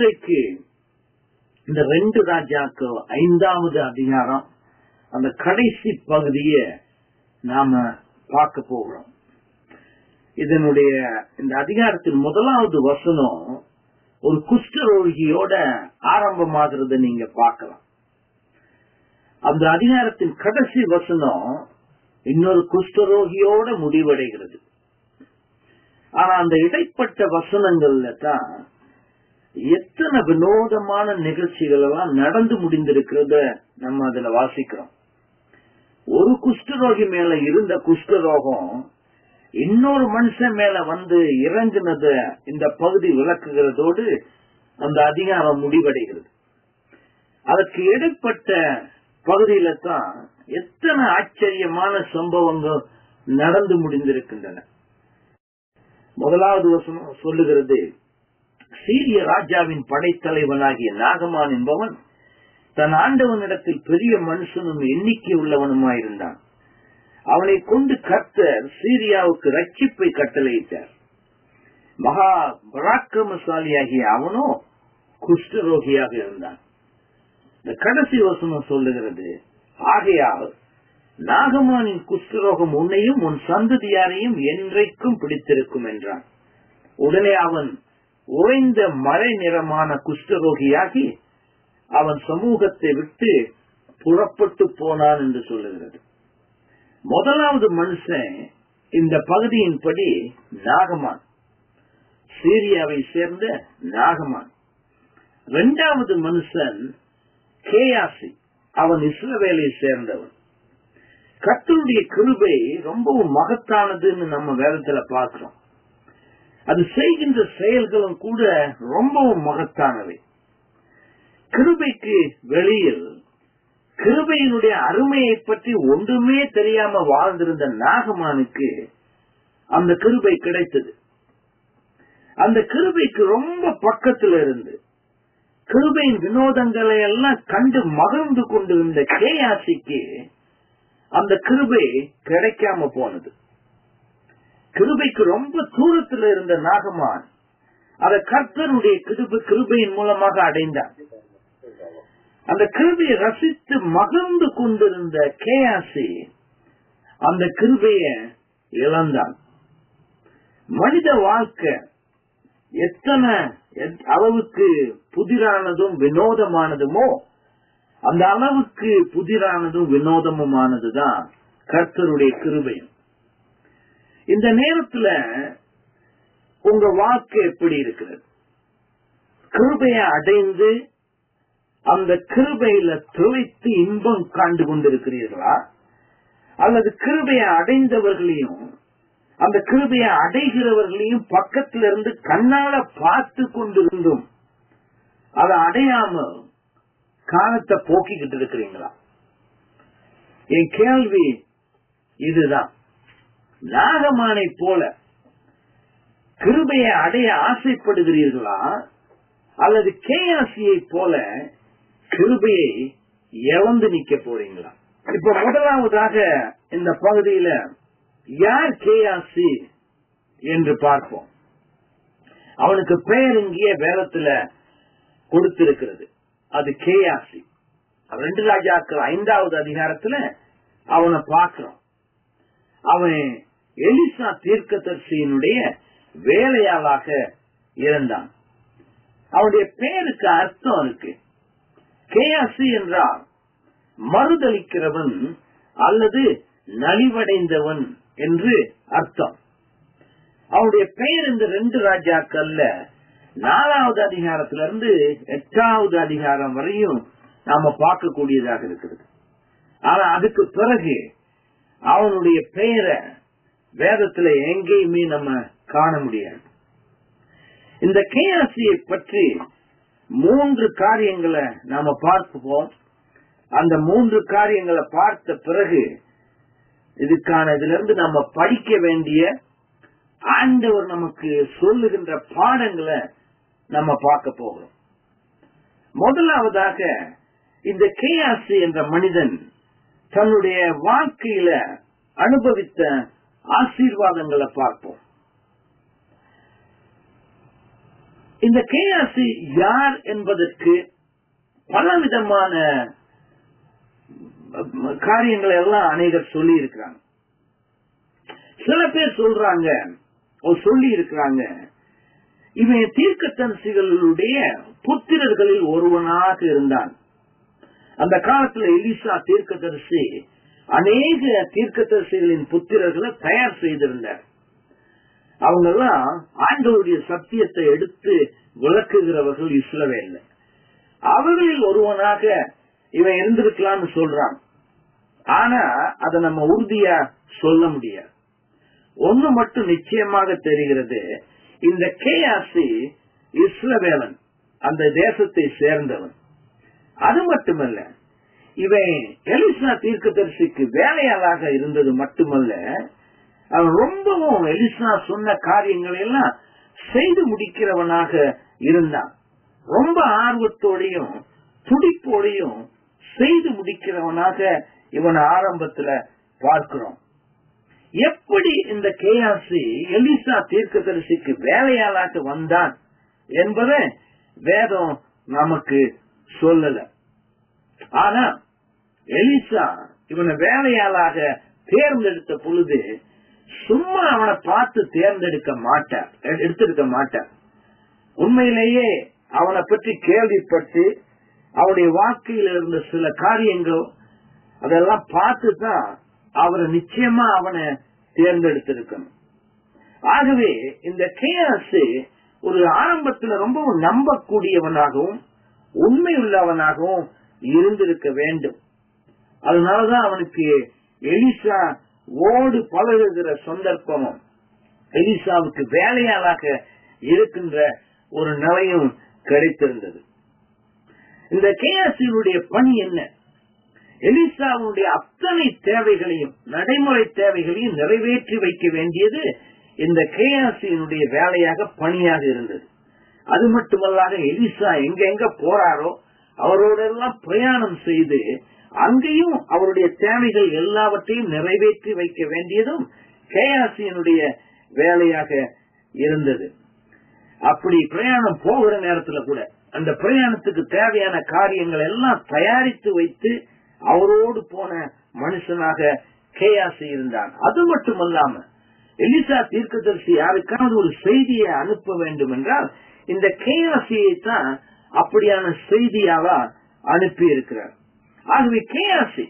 இன்றைக்கு இந்த ரெண்டு ராஜாக்கள் ஐந்தாவது அதிகாரம் அந்த கடைசி பகுதியை நாம பார்க்க போகிறோம் இதனுடைய இந்த அதிகாரத்தின் முதலாவது வசனம் ஒரு குஷ்டரோகியோட ஆரம்பமாகிறத நீங்க பார்க்கலாம் அந்த அதிகாரத்தின் கடைசி வசனம் இன்னொரு குஷ்டரோகியோட முடிவடைகிறது ஆனா அந்த இடைப்பட்ட வசனங்கள்ல தான் எத்தனை வினோதமான நிகழ்ச்சிகள் எல்லாம் நடந்து முடிந்திருக்கிறத நம்ம அதுல வாசிக்கிறோம் ஒரு குஷ்டரோகி மேல இருந்த குஷ்டரோகம் இன்னொரு மனுஷன் மேல வந்து இறங்குனத இந்த பகுதி விளக்குகிறதோடு அந்த அதிகாரம் முடிவடைகிறது அதற்கு இடைப்பட்ட பகுதியில தான் எத்தனை ஆச்சரியமான சம்பவங்கள் நடந்து முடிந்திருக்கின்றன முதலாவது வசனம் சொல்லுகிறது சீரிய ராஜாவின் படைத்தலைவனாகிய நாகமான் என்பவன் தன் ஆண்டவனிடத்தில் பெரிய மனுஷனும் எண்ணிக்கை உள்ளவனுமாயிருந்தான் அவனை கொண்டு கர்த்தர் சீரியாவுக்கு ரட்சிப்பை கட்டளையிட்டார் மகா பராக்கிரமசாலியாகிய அவனோ குஷ்டரோகியாக இருந்தான் இந்த கடைசி வசனம் சொல்லுகிறது ஆகையால் நாகமானின் குஷ்டரோகம் உன்னையும் உன் சந்ததியாரையும் என்றைக்கும் பிடித்திருக்கும் என்றான் உடனே அவன் உறைந்த மறை நிறமான குஷ்டரோகியாகி அவன் சமூகத்தை விட்டு புறப்பட்டு போனான் என்று சொல்லுகிறது முதலாவது மனுஷன் இந்த பகுதியின்படி நாகமான் சீரியாவை சேர்ந்த நாகமான் இரண்டாவது மனுஷன் கேயாசி அவன் இஸ்ரவேலை சேர்ந்தவன் கத்தருடைய கிருபை ரொம்பவும் மகத்தானதுன்னு நம்ம வேதத்துல பார்க்கிறோம் அது செய்கின்ற செயல்களும் கூட ரொம்பவும் மகத்தானவை கிருபைக்கு வெளியில் கிருபையினுடைய அருமையை பற்றி ஒன்றுமே தெரியாம வாழ்ந்திருந்த நாகமானுக்கு அந்த கிருபை கிடைத்தது அந்த கிருபைக்கு ரொம்ப பக்கத்துல இருந்து கிருபையின் வினோதங்களை எல்லாம் கண்டு மகிழ்ந்து கொண்டிருந்த கேயாசிக்கு அந்த கிருபை கிடைக்காம போனது கிருபைக்கு ரொம்ப தூரத்தில் இருந்த நாகமான் அதை கர்த்தருடைய கிருபை கிருபையின் மூலமாக அடைந்தான் அந்த கிருபையை ரசித்து மகிழ்ந்து கொண்டிருந்த கேயாசி அந்த கிருபைய இழந்தான் மனித வாழ்க்கை எத்தனை அளவுக்கு புதிரானதும் வினோதமானதுமோ அந்த அளவுக்கு புதிரானதும் வினோதமுமானதுதான் கர்த்தருடைய கிருபையும் இந்த நேரத்துல உங்க வாழ்க்கை எப்படி இருக்கிறது கிருபையை அடைந்து அந்த கிருபையில துளைத்து இன்பம் காண்டு கொண்டிருக்கிறீர்களா அல்லது கிருபையை அடைந்தவர்களையும் அந்த கிருபையை அடைகிறவர்களையும் பக்கத்துல இருந்து கண்ணால பார்த்து கொண்டிருந்தும் அதை அடையாம காலத்தை போக்கிக்கிட்டு இருக்கிறீங்களா என் கேள்வி இதுதான் நாகமானை போல கிருபையை அடைய ஆசைப்படுகிறீர்களா அல்லது கேயாசியை போல கிருபையை இழந்து நிக்க போறீங்களா இப்ப முதலாவதாக இந்த பகுதியில யார் கேயாசி என்று பார்ப்போம் அவனுக்கு பெயர் இங்கேயே வேதத்துல கொடுத்திருக்கிறது அது கேயாசி ரெண்டு ராஜாக்கள் ஐந்தாவது அதிகாரத்துல அவனை பார்க்கிறோம் அவன் எலிசா தீர்க்கதர்சியினுடைய வேலையாளாக இருந்தான் அவனுடைய பெயருக்கு அர்த்தம் இருக்கு கேயாசி என்றால் மறுதளிக்கிறவன் அல்லது நலிவடைந்தவன் என்று அர்த்தம் அவனுடைய பெயர் இந்த ரெண்டு ராஜாக்கள்ல நாலாவது அதிகாரத்திலிருந்து எட்டாவது அதிகாரம் வரையும் நாம பார்க்கக்கூடியதாக இருக்கிறது ஆனா அதுக்கு பிறகு அவனுடைய பெயரை வேதத்துல எங்கேயுமே நம்ம காண முடியாது இந்த கேஆசியை பற்றி மூன்று காரியங்களை நாம பார்ப்போம் அந்த மூன்று காரியங்களை பார்த்த பிறகு இதுக்கான இதுல இருந்து நம்ம படிக்க வேண்டிய ஆண்டவர் நமக்கு சொல்லுகின்ற பாடங்களை நம்ம பார்க்க போகிறோம் முதலாவதாக இந்த கேஆசி என்ற மனிதன் தன்னுடைய வாழ்க்கையில அனுபவித்த ஆசீர்வாதங்களை பார்ப்போம் இந்த கேயாசி யார் என்பதற்கு பலவிதமான காரியங்களை எல்லாம் அநேகர் சொல்லி இருக்கிறாங்க சில பேர் சொல்றாங்க சொல்லி இருக்கிறாங்க இவன் தீர்க்கதரிசிகளுடைய புத்திரர்களில் ஒருவனாக இருந்தான் அந்த காலத்துல எலிசா தீர்க்கதரிசி அநேக தீர்க்கதரிசிகளின் புத்திரர்களை தயார் செய்திருந்தார் அவங்க எல்லாம் ஆண்டவருடைய சத்தியத்தை எடுத்து விளக்குகிறவர்கள் இஸ்லவேல்ல அவர்களில் ஒருவனாக இவன் இருந்திருக்கலாம்னு சொல்றான் ஆனா அதை நம்ம உறுதியா சொல்ல முடியாது ஒண்ணு மட்டும் நிச்சயமாக தெரிகிறது இந்த கேயாசி இஸ்லவேலன் அந்த தேசத்தை சேர்ந்தவன் அது மட்டுமல்ல இவன் எலிசா தீர்க்கதரிசிக்கு வேலையாளாக இருந்தது மட்டுமல்ல அவன் ரொம்பவும் எலிசா சொன்ன காரியங்களை எல்லாம் செய்து முடிக்கிறவனாக இருந்தான் ரொம்ப ஆர்வத்தோடையும் துடிப்போடையும் செய்து முடிக்கிறவனாக இவன் ஆரம்பத்துல பார்க்கிறோம் எப்படி இந்த கேயாசி எலிசா தீர்க்கதரிசிக்கு வேலையாளாக வந்தான் என்பதை வேதம் நமக்கு சொல்லல ஆனா எலிசா இவனை வேலையாளாக தேர்ந்தெடுத்த பொழுது சும்மா அவனை பார்த்து தேர்ந்தெடுக்க மாட்டார் எடுத்திருக்க மாட்டார் உண்மையிலேயே அவனை பற்றி கேள்விப்பட்டு அவருடைய வாழ்க்கையில் இருந்த சில காரியங்கள் அதெல்லாம் பார்த்து தான் அவரை நிச்சயமா அவனை தேர்ந்தெடுத்திருக்கணும் ஆகவே இந்த கேஆர்சி ஒரு ஆரம்பத்தில் ரொம்பவும் நம்பக்கூடியவனாகவும் உண்மை உள்ளவனாகவும் இருந்திருக்க வேண்டும் அதனாலதான் அவனுக்கு எலிசா ஓடு பழகுகிற சந்தர்ப்பமும் எலிசாவுக்கு வேலையாளாக இருக்கின்ற ஒரு நிலையும் கிடைத்திருந்தது இந்த கேஆர்சியினுடைய பணி என்ன எலிசாவுடைய அத்தனை தேவைகளையும் நடைமுறை தேவைகளையும் நிறைவேற்றி வைக்க வேண்டியது இந்த கேஆர்சியினுடைய வேலையாக பணியாக இருந்தது அது மட்டுமல்லாக எலிசா எங்க எங்க போறாரோ அவரோட எல்லாம் பிரயாணம் செய்து அங்கேயும் அவருடைய தேவைகள் எல்லாவற்றையும் நிறைவேற்றி வைக்க வேண்டியதும் கேஆர்சியினுடைய வேலையாக இருந்தது அப்படி பிரயாணம் போகிற நேரத்துல கூட அந்த பிரயாணத்துக்கு தேவையான காரியங்கள் எல்லாம் தயாரித்து வைத்து அவரோடு போன மனுஷனாக கேயாசி இருந்தான் அது மட்டுமல்லாம எலிசா தீர்க்கதரிசி யாருக்காவது ஒரு செய்தியை அனுப்ப வேண்டும் என்றால் இந்த கேயாசியை தான் அப்படியான செய்தியாவா அனுப்பி இருக்கிறார் ஆகவே கேயாசி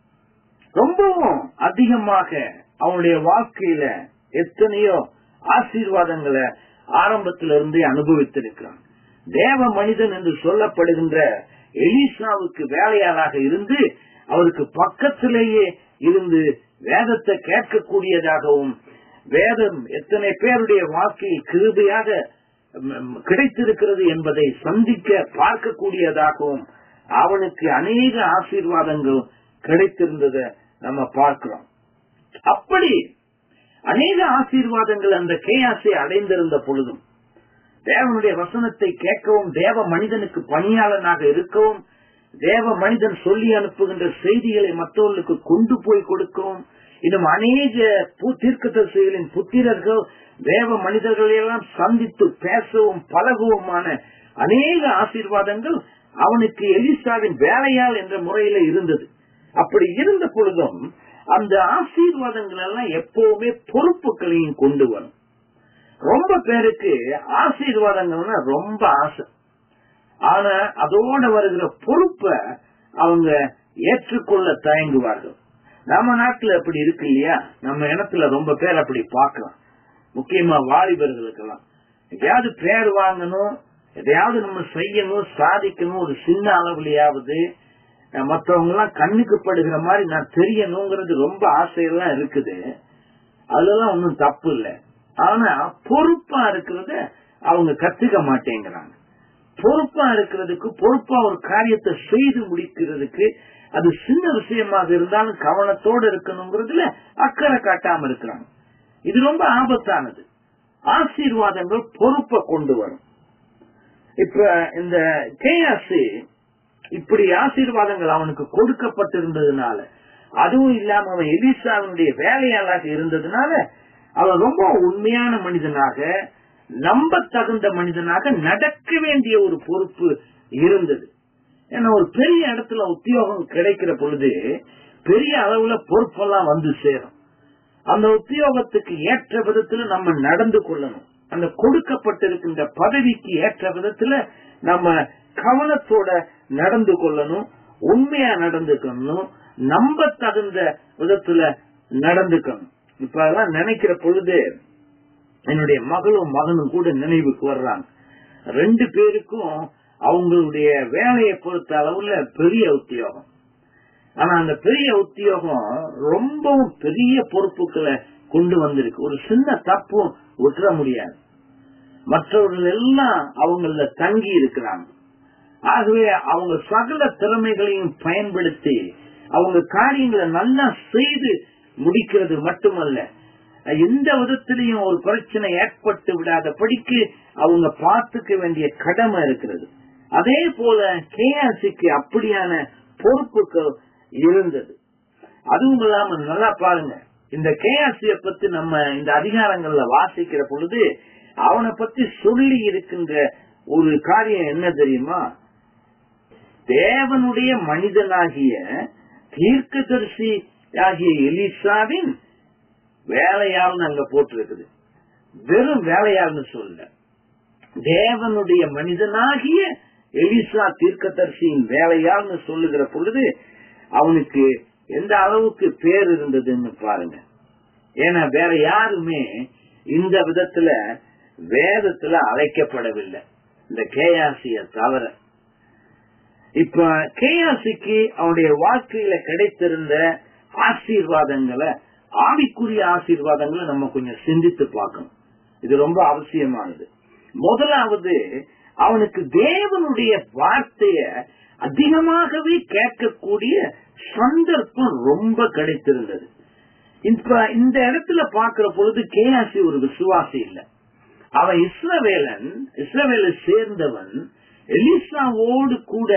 ரொம்பவும் அதிகமாக அவனுடைய வாழ்க்கையில எத்தனையோ ஆசீர்வாதங்களை ஆரம்பத்திலிருந்து அனுபவித்திருக்கிறான் தேவ மனிதன் என்று சொல்லப்படுகின்ற எலிசாவுக்கு வேலையாளாக இருந்து அவருக்கு பக்கத்திலேயே இருந்து வேதத்தை கேட்கக்கூடியதாகவும் வேதம் எத்தனை பேருடைய வாழ்க்கையில் கிருபையாக கிடைத்திருக்கிறது என்பதை சந்திக்க பார்க்கக்கூடியதாகவும் அவனுக்கு அநேக ஆசீர்வாதங்கள் கிடைத்திருந்ததை நம்ம பார்க்கிறோம் அப்படி அநேக ஆசீர்வாதங்கள் அந்த கேயாசை அடைந்திருந்த பொழுதும் தேவனுடைய வசனத்தை கேட்கவும் தேவ மனிதனுக்கு பணியாளனாக இருக்கவும் தேவ மனிதன் சொல்லி அனுப்புகின்ற செய்திகளை மற்றவர்களுக்கு கொண்டு போய் கொடுக்கவும் இன்னும் அநேக தீர்க்கதரிசிகளின் புத்திரர்கள் தேவ மனிதர்களை எல்லாம் சந்தித்து பேசவும் பழகுவோமான அநேக ஆசீர்வாதங்கள் அவனுக்கு எலிசாவின் வேலையால் என்ற முறையில இருந்தது அப்படி இருந்த பொழுதும் அந்த ஆசீர்வாதங்கள் எல்லாம் எப்பவுமே பொறுப்புகளையும் கொண்டு வரும் ரொம்ப பேருக்கு ஆசீர்வாதங்கள்னா ரொம்ப ஆசை ஆனா அதோட வருகிற பொறுப்பை அவங்க ஏற்றுக்கொள்ள தயங்குவார்கள் நம்ம நாட்டுல அப்படி இருக்கு இல்லையா நம்ம இனத்துல ரொம்ப பேர் அப்படி பார்க்கலாம் முக்கியமா வாலிபர்களுக்கெல்லாம் எதையாவது பேர் வாங்கணும் எதையாவது நம்ம செய்யணும் சாதிக்கணும் ஒரு சின்ன அளவுலயாவது மற்றவங்க எல்லாம் கண்ணுக்கு படுகிற மாதிரி நான் தெரியணுங்கிறது ரொம்ப ஆசையெல்லாம் இருக்குது அதெல்லாம் ஒன்றும் தப்பு இல்லை ஆனா பொறுப்பா இருக்கிறத அவங்க கத்துக்க மாட்டேங்கிறாங்க பொறுப்பா இருக்கிறதுக்கு பொறுப்பா ஒரு காரியத்தை செய்து முடிக்கிறதுக்கு அது சின்ன விஷயமாக இருந்தாலும் கவனத்தோடு இருக்கணுங்கிறதுல அக்கறை காட்டாம இருக்கிறாங்க இது ரொம்ப ஆபத்தானது ஆசீர்வாதங்கள் பொறுப்பை கொண்டு வரும் இப்ப இந்த கேஆசி இப்படி ஆசீர்வாதங்கள் அவனுக்கு கொடுக்கப்பட்டிருந்ததுனால அதுவும் இல்லாம அவன் எலிசாவினுடைய வேலையாளாக இருந்ததுனால அவன் ரொம்ப உண்மையான மனிதனாக நம்ப தகுந்த மனிதனாக நடக்க வேண்டிய ஒரு பொறுப்பு இருந்தது ஏன்னா ஒரு பெரிய இடத்துல உத்தியோகம் கிடைக்கிற பொழுது பெரிய அளவுல பொறுப்பெல்லாம் வந்து சேரும் அந்த உத்தியோகத்துக்கு ஏற்ற விதத்துல நம்ம நடந்து கொள்ளணும் அந்த கொடுக்கப்பட்டிருக்கின்ற பதவிக்கு ஏற்ற விதத்துல நம்ம கவனத்தோட நடந்து கொள்ளணும் உண்மையா நடந்துக்கணும் நம்ப தகுந்த விதத்துல நடந்துக்கணும் இப்ப அதெல்லாம் நினைக்கிற பொழுது என்னுடைய மகளும் மகனும் கூட நினைவுக்கு வர்றாங்க ரெண்டு பேருக்கும் அவங்களுடைய வேலையை பொறுத்த அளவுல பெரிய உத்தியோகம் ஆனா அந்த பெரிய உத்தியோகம் ரொம்பவும் பெரிய பொறுப்புகளை கொண்டு வந்திருக்கு ஒரு சின்ன தப்பும் விட்டுற முடியாது மற்றவர்கள் எல்லாம் அவங்கள தங்கி இருக்கிறாங்க ஆகவே அவங்க சகல திறமைகளையும் பயன்படுத்தி அவங்க காரியங்களை நல்லா செய்து முடிக்கிறது மட்டுமல்ல எந்த விதத்திலையும் ஒரு பிரச்சனை ஏற்பட்டு விடாத படிக்கு அவங்க பார்த்துக்க வேண்டிய கடமை இருக்கிறது அதே போல கேஆர்சிக்கு அப்படியான பொறுப்புகள் இருந்தது அதுவும் இல்லாம நல்லா பாருங்க இந்த கேஆர்சிய பத்தி நம்ம இந்த அதிகாரங்கள்ல வாசிக்கிற பொழுது அவனை பத்தி சொல்லி இருக்கின்ற ஒரு காரியம் என்ன தெரியுமா தேவனுடைய மனிதனாகிய தீர்க்கதரிசி ஆகிய எலிசாவின் வேலையாள்னு அங்க போட்டிருக்குது வெறும் வேலையாள்னு சொல்ல தேவனுடைய மனிதனாகிய எலிசா தீர்க்கதரிசியின் வேலையாள்னு சொல்லுகிற பொழுது அவனுக்கு எந்த அளவுக்கு பேர் இருந்ததுன்னு பாருங்க ஏன்னா வேற யாருமே இந்த விதத்துல வேதத்துல அழைக்கப்படவில்லை இந்த கேயாசிய தவிர இப்ப கேயாசிக்கு அவனுடைய வாழ்க்கையில கிடைத்திருந்த ஆசீர்வாதங்களை ஆவிக்குரிய ஆசீர்வாதங்களை நம்ம கொஞ்சம் சிந்தித்து பார்க்கணும் இது ரொம்ப அவசியமானது முதலாவது அவனுக்கு தேவனுடைய வார்த்தைய அதிகமாகவே கேட்கக்கூடிய சந்தர்ப்பம் ரொம்ப கிடைத்திருந்தது இப்ப இந்த இடத்துல பாக்குற பொழுது கேஆசி ஒரு விசுவாசி இல்ல அவன் இஸ்ரவேலன் இஸ்ரவேலை சேர்ந்தவன் எலிசாவோடு கூட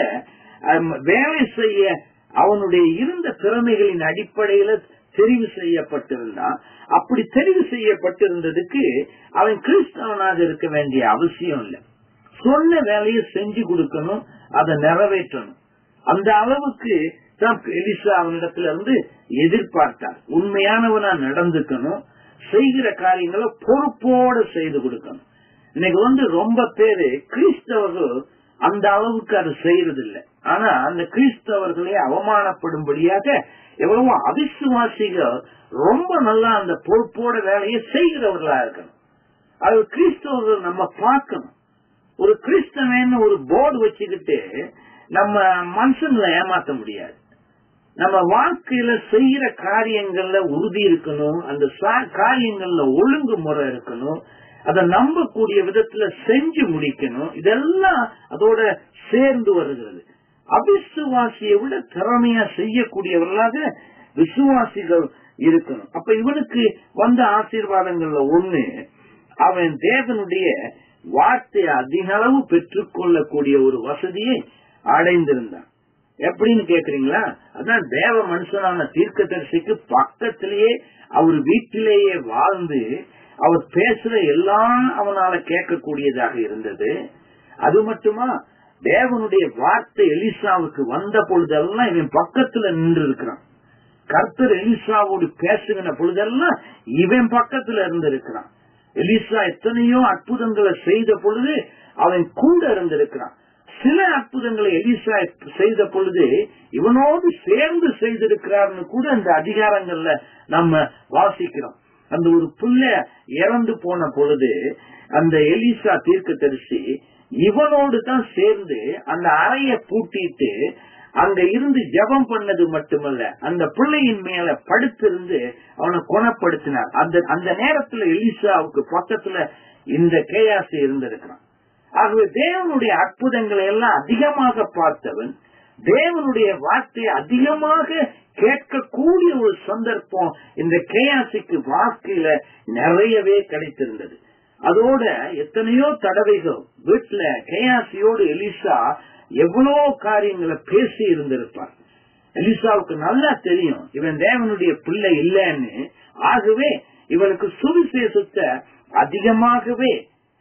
வேலை செய்ய அவனுடைய இருந்த திறமைகளின் அடிப்படையில தெரிவு செய்யப்பட்டிருந்தான் அப்படி தெரிவு செய்யப்பட்டிருந்ததுக்கு அவன் கிறிஸ்தவனாக இருக்க வேண்டிய அவசியம் இல்லை சொன்ன வேலையை செஞ்சு கொடுக்கணும் அதை நிறைவேற்றணும் அந்த அளவுக்கு தான் எலிசா அவனிடத்துல இருந்து எதிர்பார்த்தார் உண்மையானவனா நடந்துக்கணும் செய்கிற காரியங்களை பொறுப்போடு செய்து கொடுக்கணும் இன்னைக்கு வந்து ரொம்ப பேரு கிறிஸ்தவர்கள் அந்த அளவுக்கு அது செய்யறது இல்லை ஆனா அந்த கிறிஸ்தவர்களே அவமானப்படும்படியாக எவ்வளவோ அவிசுவாசிகள் ரொம்ப நல்லா அந்த பொறுப்போட வேலையை செய்கிறவர்களா இருக்கணும் அது கிறிஸ்தவர்கள் நம்ம பார்க்கணும் ஒரு கிறிஸ்தவன் ஒரு போர்டு வச்சுக்கிட்டு நம்ம மனுஷங்களை ஏமாத்த முடியாது நம்ம வாழ்க்கையில செய்யற காரியங்கள்ல உறுதி இருக்கணும் அந்த காரியங்கள்ல ஒழுங்குமுறை இருக்கணும் அதை நம்பக்கூடிய விதத்துல செஞ்சு முடிக்கணும் இதெல்லாம் அதோட சேர்ந்து வருகிறது அவிசுவாசியை விட திறமையா செய்யக்கூடியவர்களாக விசுவாசிகள் இருக்கணும் அப்ப இவனுக்கு வந்த ஆசீர்வாதங்கள்ல ஒண்ணு அவன் தேவனுடைய வார்த்தையை அதிக அளவு பெற்றுக்கொள்ளக்கூடிய ஒரு வசதியை அடைந்திருந்தான் எப்படின்னு கேக்குறீங்களா அதான் தேவ மனுஷனான தீர்க்க தரிசிக்கு பக்கத்திலேயே அவர் வீட்டிலேயே வாழ்ந்து அவர் பேசுற எல்லாம் அவனால கேட்கக்கூடியதாக இருந்தது அது மட்டுமா தேவனுடைய வார்த்தை எலிசாவுக்கு வந்த பொழுதெல்லாம் இவன் பக்கத்துல நின்று இருக்கிறான் கர்த்தர் எலிசாவோடு பேசுகிற பொழுதெல்லாம் இவன் பக்கத்துல இருந்திருக்கிறான் எலிசா எத்தனையோ அற்புதங்களை செய்த பொழுது அவன் கூட இருந்திருக்கிறான் சில அற்புதங்களை எலிசா செய்த பொழுது இவனோடு சேர்ந்து செய்திருக்கிறார்னு கூட இந்த அதிகாரங்கள்ல நம்ம வாசிக்கிறோம் அந்த ஒரு புள்ள இறந்து போன பொழுது அந்த எலிசா தீர்க்க தரிசி இவனோடு தான் சேர்ந்து அந்த அறைய பூட்டிட்டு அங்க இருந்து ஜபம் பண்ணது மட்டுமல்ல அந்த பிள்ளையின் மேல படுத்திருந்து அவனை குணப்படுத்தினார் அந்த அந்த நேரத்துல எலிசாவுக்கு பக்கத்துல இந்த கேயாசி இருந்திருக்கிறான் ஆகவே தேவனுடைய அற்புதங்களை எல்லாம் அதிகமாக பார்த்தவன் தேவனுடைய வார்த்தையை அதிகமாக கேட்கக்கூடிய ஒரு சந்தர்ப்பம் இந்த கேயாசிக்கு வாழ்க்கையில நிறையவே கிடைத்திருந்தது அதோட எத்தனையோ தடவைகள் வீட்டுல கேயாசியோடு எலிசா எவ்வளோ காரியங்களை பேசி இருந்திருப்பார் எலிசாவுக்கு நல்லா தெரியும் இவன் தேவனுடைய பிள்ளை இல்லைன்னு ஆகவே இவனுக்கு சுவிசேஷத்தை அதிகமாகவே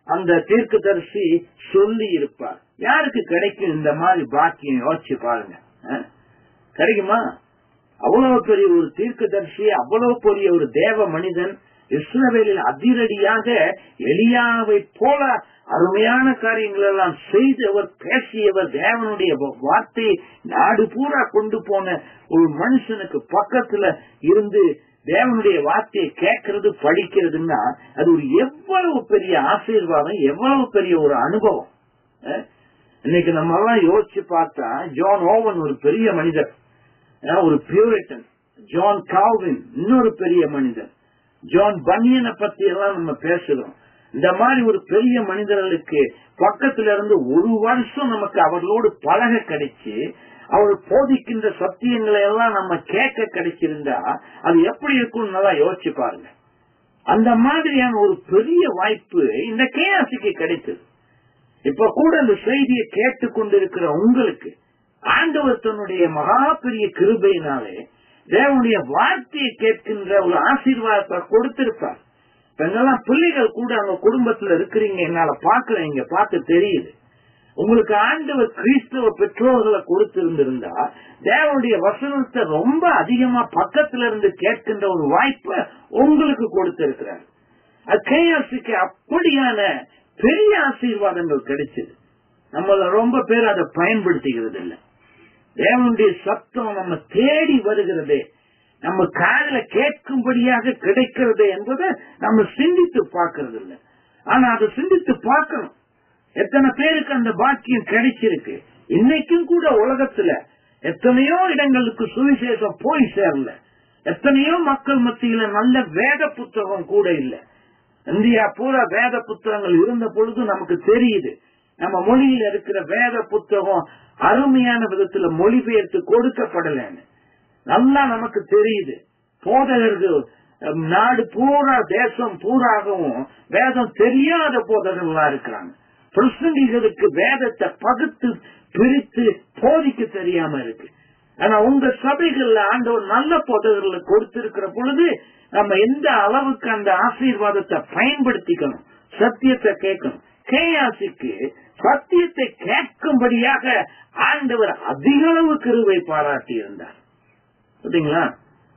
அந்த தீர்க்கதரிசி சொல்லி இருப்பார் யாருக்கு கிடைக்கும் இந்த மாதிரி பாக்கியம் யோசிச்சு பாருங்க அஹ்? கிடைக்குமா அவ்வளவு பெரிய ஒரு தீர்க்கதரிசி அவ்வளவு பெரிய ஒரு தேவ மனிதன் இஸ்ரவேலில் அதிரடியாக எலியாவை போல அருமையான காரியங்கள் எல்லாம் செய்தவர் பேசியவர் தேவனுடைய வார்த்தையை நாடு பூரா கொண்டு போன ஒரு மனுஷனுக்கு பக்கத்துல இருந்து தேவனுடைய வார்த்தையை கேட்கறது படிக்கிறதுன்னா அது ஒரு எவ்வளவு பெரிய ஆசீர்வாதம் எவ்வளவு பெரிய ஒரு அனுபவம் அஹ்? இன்னைக்கு நம்ம எல்லாம் யோசிச்சு பார்த்தா ஜான் ஓவன் ஒரு பெரிய மனிதர் அஹ் ஒரு பியூரிட்டன் ஜான் கால்வின் இன்னொரு பெரிய மனிதர் ஜான் பனியனை பத்தி எல்லாம் நம்ம பேசுறோம் இந்த மாதிரி ஒரு பெரிய மனிதர்களுக்கு பக்கத்துல இருந்து ஒரு வருஷம் நமக்கு அவர்களோடு பழக கிடைச்சு அவர் போதிக்கின்ற சத்தியங்களை எல்லாம் நம்ம கேட்க கிடைச்சிருந்தா அது எப்படி இருக்கும்னு நல்லா யோசிச்சு பாருங்க அந்த மாதிரியான ஒரு பெரிய வாய்ப்பு இந்த கேஆசிக்கு கிடைத்தது இப்ப கூட இந்த செய்தியை கேட்டுக்கொண்டிருக்கிற உங்களுக்கு ஆண்டவர் தன்னுடைய மகா பெரிய கிருபையினாலே தேவனுடைய வார்த்தையை கேட்கின்ற ஒரு ஆசீர்வாதத்தை கொடுத்திருப்பார் இப்ப இங்கெல்லாம் பிள்ளைகள் கூட அவங்க குடும்பத்துல இருக்கிறீங்க என்னால பாக்குறேன் இங்க பார்க்க தெரியுது உங்களுக்கு ஆண்டவர் கிறிஸ்தவ பெற்றோர்களை கொடுத்திருந்திருந்தா தேவனுடைய வசனத்தை ரொம்ப அதிகமா பக்கத்துல இருந்து கேட்கின்ற ஒரு வாய்ப்பை உங்களுக்கு கொடுத்திருக்கிறார் அது கேஎஸ்சிக்கு அப்படியான பெரிய ஆசீர்வாதங்கள் கிடைச்சது நம்மள ரொம்ப பேர் அதை பயன்படுத்திக்கிறது இல்லை தேவனுடைய சத்தம் நம்ம தேடி வருகிறதே நம்ம காதல கேட்கும்படியாக கிடைக்கிறது என்பதை நம்ம சிந்தித்து பார்க்கறது இல்லை ஆனா அதை சிந்தித்து பார்க்கணும் எத்தனை பேருக்கு அந்த பாக்கியம் கிடைச்சிருக்கு இன்னைக்கும் கூட உலகத்துல எத்தனையோ இடங்களுக்கு சுவிசேஷம் போய் சேரல எத்தனையோ மக்கள் மத்தியில நல்ல வேத புத்தகம் கூட இல்ல இந்தியா பூரா வேத புத்தகங்கள் இருந்த பொழுது நமக்கு தெரியுது நம்ம மொழியில இருக்கிற வேத புத்தகம் அருமையான விதத்துல மொழிபெயர்த்து கொடுக்கப்படலன்னு நல்லா நமக்கு தெரியுது போதகர்கள் அஹ், நாடு பூரா தேசம் பூராகவும் வேதம் தெரியாத போதகர்களா இருக்கிறாங்க பிரசங்கிகளுக்கு வேதத்தை பகுத்து பிரித்து போதிக்க தெரியாம இருக்கு ஆனா உங்க சபைகள்ல ஆண்டவர் நல்ல போதகர்களை கொடுத்திருக்கிற பொழுது நம்ம எந்த அளவுக்கு அந்த ஆசீர்வாதத்தை பயன்படுத்திக்கணும் சத்தியத்தை கேட்கணும் கேயாசிக்கு சத்தியத்தை கேட்கும்படியாக ஆண்டவர் அதிக அளவு கிருவை பாராட்டி இருந்தார் பார்த்தீங்களா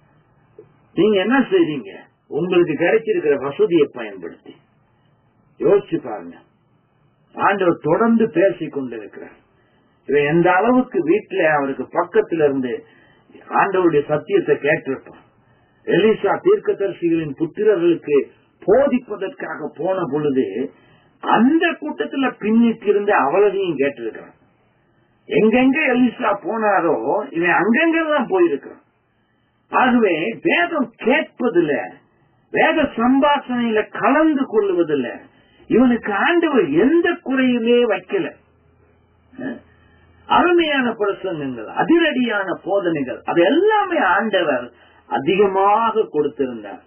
நீங்க என்ன செய்றீங்க உங்களுக்கு கிடைச்சிருக்கிற வசதியை பயன்படுத்தி யோசிச்சு பாருங்க ஆண்டவர் தொடர்ந்து பேசிக் கொண்டிருக்கிறார் இவன் எந்த அளவுக்கு வீட்டுல அவருக்கு பக்கத்துல இருந்து ஆண்டவருடைய சத்தியத்தை கேட்டிருப்பான் எலிசா தீர்க்கதரிசிகளின் புத்திரர்களுக்கு போதிப்பதற்காக போன பொழுது அந்த கூட்டத்துல பின்னிட்டு இருந்து அவளதையும் கேட்டிருக்கிறான் எங்கெங்க எலிசா போனாரோ இவன் அங்கெங்கெல்லாம் போயிருக்கிறான் ஆகவே வேதம் கேட்பதில்ல வேத சம்பாஷணையில கலந்து கொள்வதில்ல இவனுக்கு ஆண்டவர் எந்த குறையுமே வைக்கல அஹ், அருமையான பிரசங்கங்கள் அதிரடியான போதனைகள் அது எல்லாமே ஆண்டவர் அதிகமாக கொடுத்திருந்தார்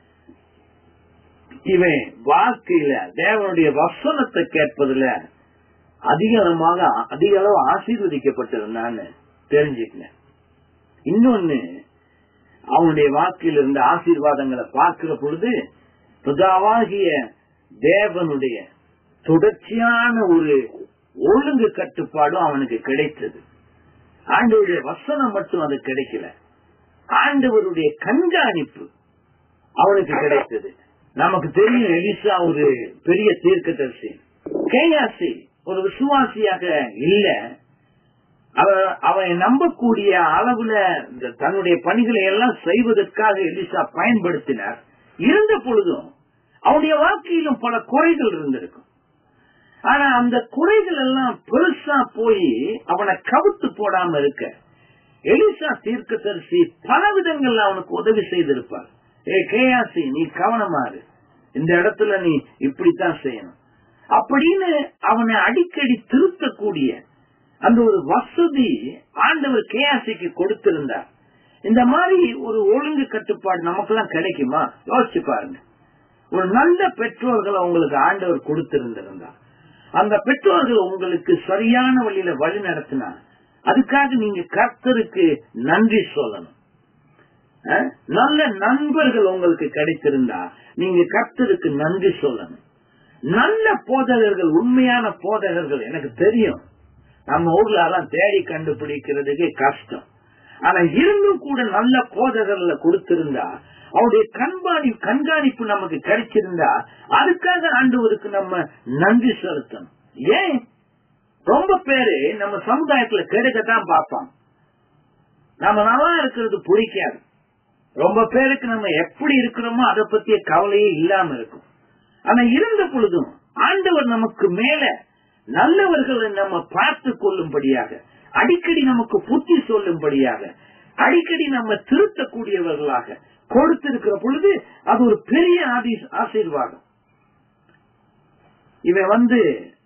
இவன் வாழ்க்கையில தேவனுடைய வசனத்தை கேட்பதுல அதிகமாக அதிக அளவு ஆசீர்வதிக்கப்பட்டிருந்தான்னு தெரிஞ்சுக்கங்க இன்னொன்னு அவனுடைய வாக்கில் இருந்த ஆசீர்வாதங்களை பார்க்கிற பொழுது பிதாவாகிய தேவனுடைய தொடர்ச்சியான ஒரு ஒழுங்கு கட்டுப்பாடும் அவனுக்கு கிடைத்தது ஆண்டவருடைய வசனம் மட்டும் அது கிடைக்கல ஆண்டவருடைய கண்காணிப்பு அவனுக்கு கிடைத்தது நமக்கு தெரியும் எலிசா ஒரு பெரிய தீர்க்கதரிசி கேயாசி ஒரு விசுவாசியாக இல்ல அவ அவன் நம்பக்கூடிய அளவுல இந்த தன்னுடைய பணிகளை எல்லாம் செய்வதற்காக எலிசா பயன்படுத்தினார் இருந்த பொழுதும் அவனுடைய வாழ்க்கையிலும் பல குறைகள் இருந்திருக்கும் ஆனா அந்த குறைகள் எல்லாம் பெருசா போய் அவனை கவுத்து போடாம இருக்க எலிசா தீர்க்கதரிசி பல விதங்கள்ல அவனுக்கு உதவி செய்திருப்பார் ஏ கேயாசி நீ கவனமாறு இந்த இடத்துல நீ இப்படித்தான் செய்யணும் அப்படின்னு அவனை அடிக்கடி திருத்தக்கூடிய அந்த ஒரு வசதி ஆண்டவர் கேயாசிக்கு கொடுத்திருந்தார் இந்த மாதிரி ஒரு ஒழுங்கு கட்டுப்பாடு நமக்கெல்லாம் கிடைக்குமா யோசிச்சு பாருங்க ஒரு நல்ல பெற்றோர்களை உங்களுக்கு ஆண்டவர் கொடுத்திருந்திருந்தார் அந்த பெற்றோர்கள் உங்களுக்கு சரியான வழியில வழி நடத்தினா அதுக்காக நீங்க கர்த்தருக்கு நன்றி சொல்லணும் அஹ்? நல்ல நண்பர்கள் உங்களுக்கு கிடைத்திருந்தா நீங்க கர்த்தருக்கு நன்றி சொல்லணும் நல்ல போதகர்கள் உண்மையான போதகர்கள் எனக்கு தெரியும் நம்ம ஊர்ல எல்லாம் தேடி கண்டுபிடிக்கிறதுக்கு கஷ்டம் ஆனா இருந்தும் கூட நல்ல போதகர்ல கொடுத்திருந்தா அவருடைய கண்காணி கண்காணிப்பு நமக்கு கிடைச்சிருந்தா அதுக்காக ஆண்டவருக்கு நம்ம நன்றி செலுத்தணும் ஏன் ரொம்ப பேரு நம்ம சமுதாயத்துல கெடுக்கத்தான் பார்ப்பாங்க நம்ம நல்லா இருக்கிறது பிடிக்காது ரொம்ப பேருக்கு நம்ம எப்படி இருக்கிறோமோ அதை பத்திய கவலையே இல்லாம இருக்கும் ஆனா இருந்த பொழுதும் ஆண்டவர் நமக்கு மேல நல்லவர்களை நம்ம பார்த்து கொள்ளும்படியாக அடிக்கடி நமக்கு புத்தி சொல்லும்படியாக அடிக்கடி நம்ம திருத்தக்கூடியவர்களாக கொடுத்திருக்கிற பொழுது அது ஒரு பெரிய ஆதி- ஆசீர்வாதம் இவன் வந்து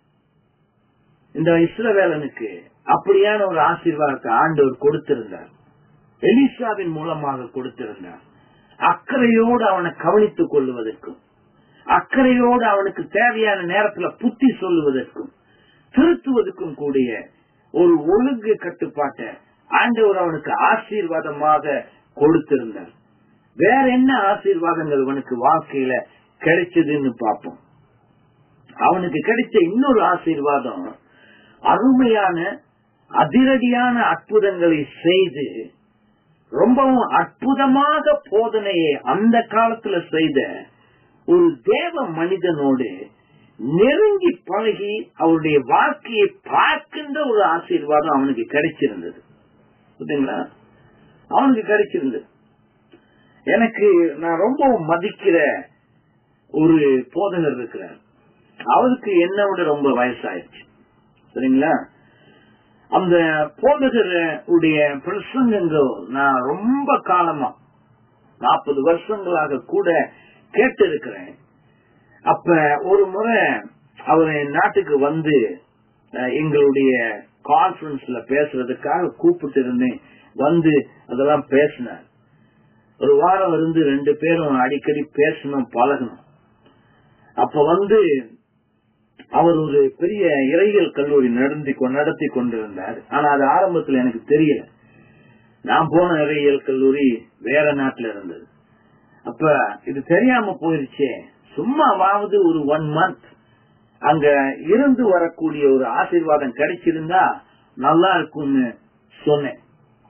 இந்த இஸ்ரவேலனுக்கு அப்படியான ஒரு ஆசீர்வாதத்தை ஆண்டவர் கொடுத்திருந்தார் எலிசாவின் மூலமாக கொடுத்திருந்தார் அக்கறையோடு அவனை கவனித்துக் கொள்வதற்கும் அக்கறையோடு அவனுக்கு தேவையான நேரத்துல புத்தி சொல்லுவதற்கும் திருத்துவதற்கும் கூடிய ஒரு ஒழுங்கு கட்டுப்பாட்டை ஆண்டவர் அவனுக்கு ஆசீர்வாதமாக கொடுத்திருந்தார் வேற என்ன ஆசீர்வாதங்கள் அவனுக்கு வாழ்க்கையில கிடைச்சதுன்னு பார்ப்போம் அவனுக்கு கிடைச்ச இன்னொரு ஆசீர்வாதம் அருமையான அதிரடியான அற்புதங்களை செய்து ரொம்பவும் அற்புதமாக போதனையை அந்த காலத்துல செய்த ஒரு தேவ மனிதனோடு நெருங்கி பழகி அவருடைய வாழ்க்கையை பார்க்கின்ற ஒரு ஆசீர்வாதம் அவனுக்கு கிடைச்சிருந்தது புரியுதுங்களா அவனுக்கு கிடைச்சிருந்தது எனக்கு நான் ரொம்ப மதிக்கிற ஒரு போதகர் இருக்கிறார் அவருக்கு என்ன விட ரொம்ப வயசாயிடுச்சு சரிங்களா அந்த போதகர் உடைய பிரசங்கங்கள் நான் ரொம்ப காலமா நாற்பது வருஷங்களாக கூட கேட்டு இருக்கிறேன் அப்ப ஒரு முறை அவர் என் நாட்டுக்கு வந்து அஹ், எங்களுடைய கான்பரன்ஸ்ல பேசுறதுக்காக கூப்பிட்டு இருந்தேன் வந்து அதெல்லாம் பேசினார் ஒரு வாரம் இருந்து ரெண்டு பேரும் அடிக்கடி பேசணும் பழகணும் அப்ப வந்து அவர் ஒரு பெரிய இறையியல் கல்லூரி நடத்தி கொ- நடத்தி கொண்டிருந்தார் ஆனா அது ஆரம்பத்துல எனக்கு தெரியல நான் போன இறையியல் கல்லூரி வேற நாட்டுல இருந்தது அப்ப இது தெரியாம போயிருச்சே சும்மாவாவது ஒரு ஒன் மந்த் அங்க இருந்து வரக்கூடிய ஒரு ஆசீர்வாதம் கிடைச்சிருந்தா நல்லா இருக்கும்னு சொன்னேன்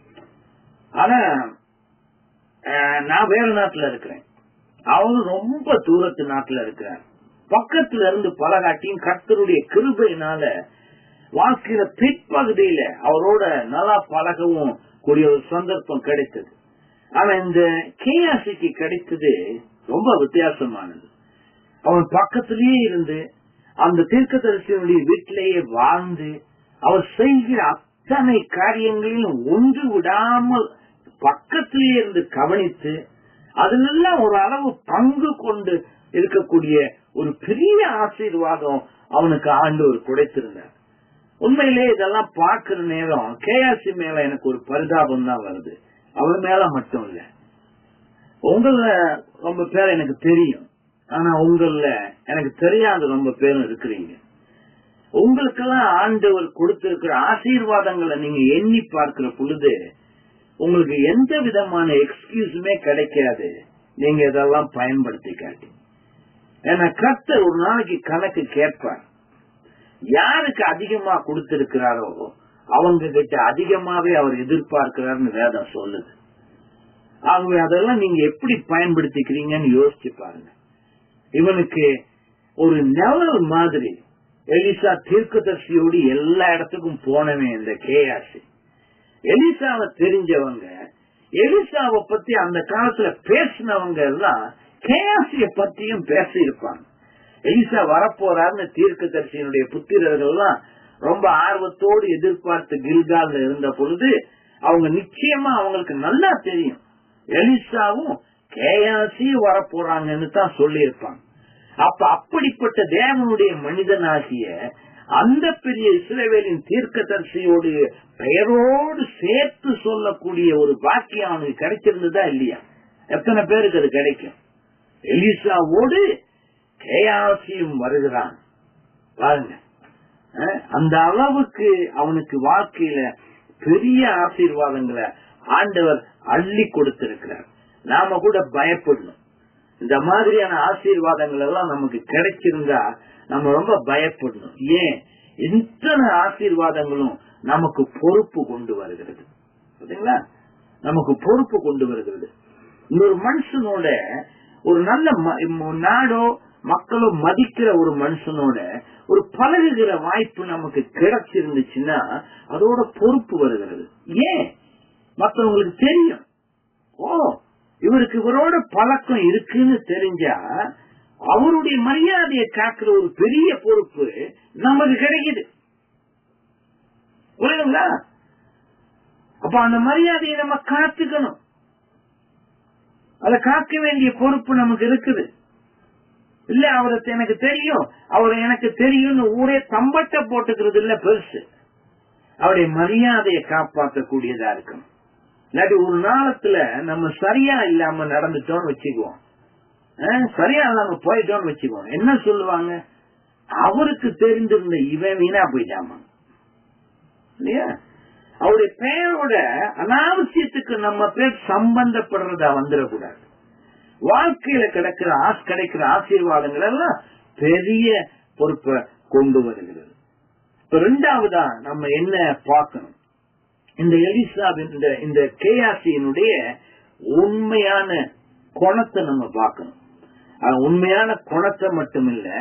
ஆனா அஹ், நான் வேற நாட்டுல இருக்கிறேன் அவரும் ரொம்ப தூரத்து நாட்டுல இருக்கிறார் பக்கத்துல இருந்து பலகாட்டியும் கர்த்தருடைய கிருபையினால வாழ்க்கையில பிற்பகுதியில அவரோட நல்லா பழகவும் கூடிய ஒரு சந்தர்ப்பம் கிடைத்தது ஆனா இந்த கேஆசிக்கு கிடைத்தது ரொம்ப வித்தியாசமானது அவன் பக்கத்திலேயே இருந்து அந்த தீர்க்கதரிசியினுடைய வீட்டிலேயே வாழ்ந்து அவர் செய்கிற அத்தனை காரியங்களையும் ஒன்று விடாமல் பக்கத்திலேயே இருந்து கவனித்து அதிலெல்லாம் ஒரு அளவு பங்கு கொண்டு இருக்கக்கூடிய ஒரு பெரிய ஆசீர்வாதம் அவனுக்கு ஆண்டவர் குடைத்திருந்தார் உண்மையிலே இதெல்லாம் பார்க்கிற நேரம் கேஆர்சி மேல எனக்கு ஒரு பரிதாபம் தான் வருது அவர் மேல மட்டும் இல்ல உங்கள ரொம்ப பேர் எனக்கு தெரியும் ஆனா உங்கள எனக்கு தெரியாத ரொம்ப பேரும் இருக்கிறீங்க உங்களுக்கெல்லாம் ஆண்டவர் கொடுத்திருக்கிற ஆசீர்வாதங்களை நீங்க எண்ணி பார்க்கிற பொழுது உங்களுக்கு எந்த விதமான எக்ஸ்கியூஸுமே கிடைக்காது நீங்க இதெல்லாம் பயன்படுத்தி காட்டி ஏன்னா கர்த்தர் ஒரு நாளைக்கு கணக்கு கேட்பார் யாருக்கு அதிகமா கொடுத்திருக்கிறாரோ அவங்க கிட்ட அதிகமாவே அவர் எதிர்பார்க்கிறார்னு வேதம் சொல்லுது ஆகவே அதெல்லாம் நீங்க எப்படி பயன்படுத்திக்கிறீங்கன்னு யோசிச்சு பாருங்க இவனுக்கு ஒரு நிழல் மாதிரி எலிசா தீர்க்கதர்சியோடு எல்லா இடத்துக்கும் போனவன் இந்த கேஆர்சி எலிசாவை தெரிஞ்சவங்க எலிசாவை பத்தி அந்த காலத்துல பேசினவங்க எல்லாம் கேஆர்சிய பத்தியும் பேசி இருப்பாங்க எலிசா வரப்போறாருன்னு தீர்க்கதரிசியினுடைய புத்திரர்கள் எல்லாம் ரொம்ப ஆர்வத்தோடு எதிர்பார்த்து கில்கால்ல இருந்த பொழுது அவங்க நிச்சயமா அவங்களுக்கு நல்லா தெரியும் எலிசாவும் கேயாசியும் வரப்போறாங்கன்னு தான் சொல்லி இருப்பாங்க அப்ப அப்படிப்பட்ட தேவனுடைய மனிதனாகிய அந்த பெரிய இஸ்ரேவேலின் தீர்க்கதரிசியோடு பெயரோடு சேர்த்து சொல்லக்கூடிய ஒரு பாக்கியம் அவனுக்கு கிடைச்சிருந்ததா இல்லையா எத்தனை பேருக்கு அது கிடைக்கும் எலிசாவோடு கேயாசியும் வருகிறான் பாருங்க அஹ், அந்த அளவுக்கு அவனுக்கு வாழ்க்கையில பெரிய ஆசீர்வாதங்களை ஆண்டவர் அள்ளி கொடுத்திருக்கிறார் நாம கூட பயப்படணும் இந்த மாதிரியான ஆசீர்வாதங்கள் எல்லாம் நமக்கு கிடைச்சிருந்தா நம்ம ரொம்ப பயப்படணும் ஏன் இத்தனை ஆசீர்வாதங்களும் நமக்கு பொறுப்பு கொண்டு வருகிறது பாத்தீங்களா நமக்கு பொறுப்பு கொண்டு வருகிறது இன்னொரு மனுஷனோட ஒரு நல்ல ம- நாடோ மக்களோ மதிக்கிற ஒரு மனுஷனோட ஒரு பழகுகிற வாய்ப்பு நமக்கு கிடைச்சிருந்துச்சுன்னா அதோட பொறுப்பு வருகிறது ஏன் மத்தவங்களுக்கு தெரியும் ஓ இவருக்கு இவரோட பழக்கம் இருக்குன்னு தெரிஞ்சா அவருடைய மரியாதையை காக்குற ஒரு பெரிய பொறுப்பு நமக்கு கிடைக்குது புரியுதுங்களா அப்ப அந்த மரியாதையை நம்ம காத்துக்கணும் அதை காக்க வேண்டிய பொறுப்பு நமக்கு இருக்குது இல்ல அவரை எனக்கு தெரியும் அவர் எனக்கு தெரியும்னு ஊரே தம்பட்ட போட்டுக்கிறது இல்ல பெருசு அவருடைய மரியாதையை காப்பாற்றக்கூடியதா இருக்கும் இல்லாட்டி ஒரு நாளத்துல நம்ம சரியா இல்லாம நடந்துட்டோம்னு வச்சுக்குவோம் அஹ், சரியா இல்லாம போயிட்டோம்னு வச்சுக்குவோம் என்ன சொல்லுவாங்க அவருக்கு தெரிந்திருந்த இவன் வீணா போயிட்டாமா இல்லையா அவருடைய பெயரோட அனாவசியத்துக்கு நம்ம பேர் சம்பந்தப்படுறதா வந்துடக்கூடாது வாழ்க்கையில கிடைக்கிற ஆஸ் கிடைக்கிற ஆசீர்வாதங்கள் எல்லாம் பெரிய பொறுப்பை கொண்டு வருகிறது இப்ப ரெண்டாவதா நம்ம என்ன பார்க்கணும் இந்த எலிசாவின் இந்த இந்த கேஆசியினுடைய உண்மையான குணத்தை நம்ம பார்க்கணும் அவன் உண்மையான குணத்தை மட்டும் இல்ல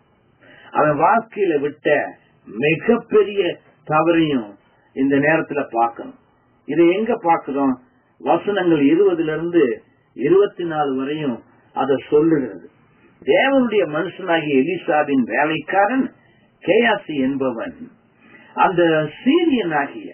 அவன் வாழ்க்கையில விட்ட மிகப்பெரிய தவறையும் இந்த நேரத்துல பார்க்கணும் இதை எங்க பார்க்கிறோம் வசனங்கள் இருபதுல இருந்து இருபத்தி நாலு வரையும் அதை சொல்லுகிறது தேவனுடைய மனுஷனாகிய எலிசாவின் வேலைக்காரன் கேயாசி என்பவன் அந்த சீரியன் ஆகிய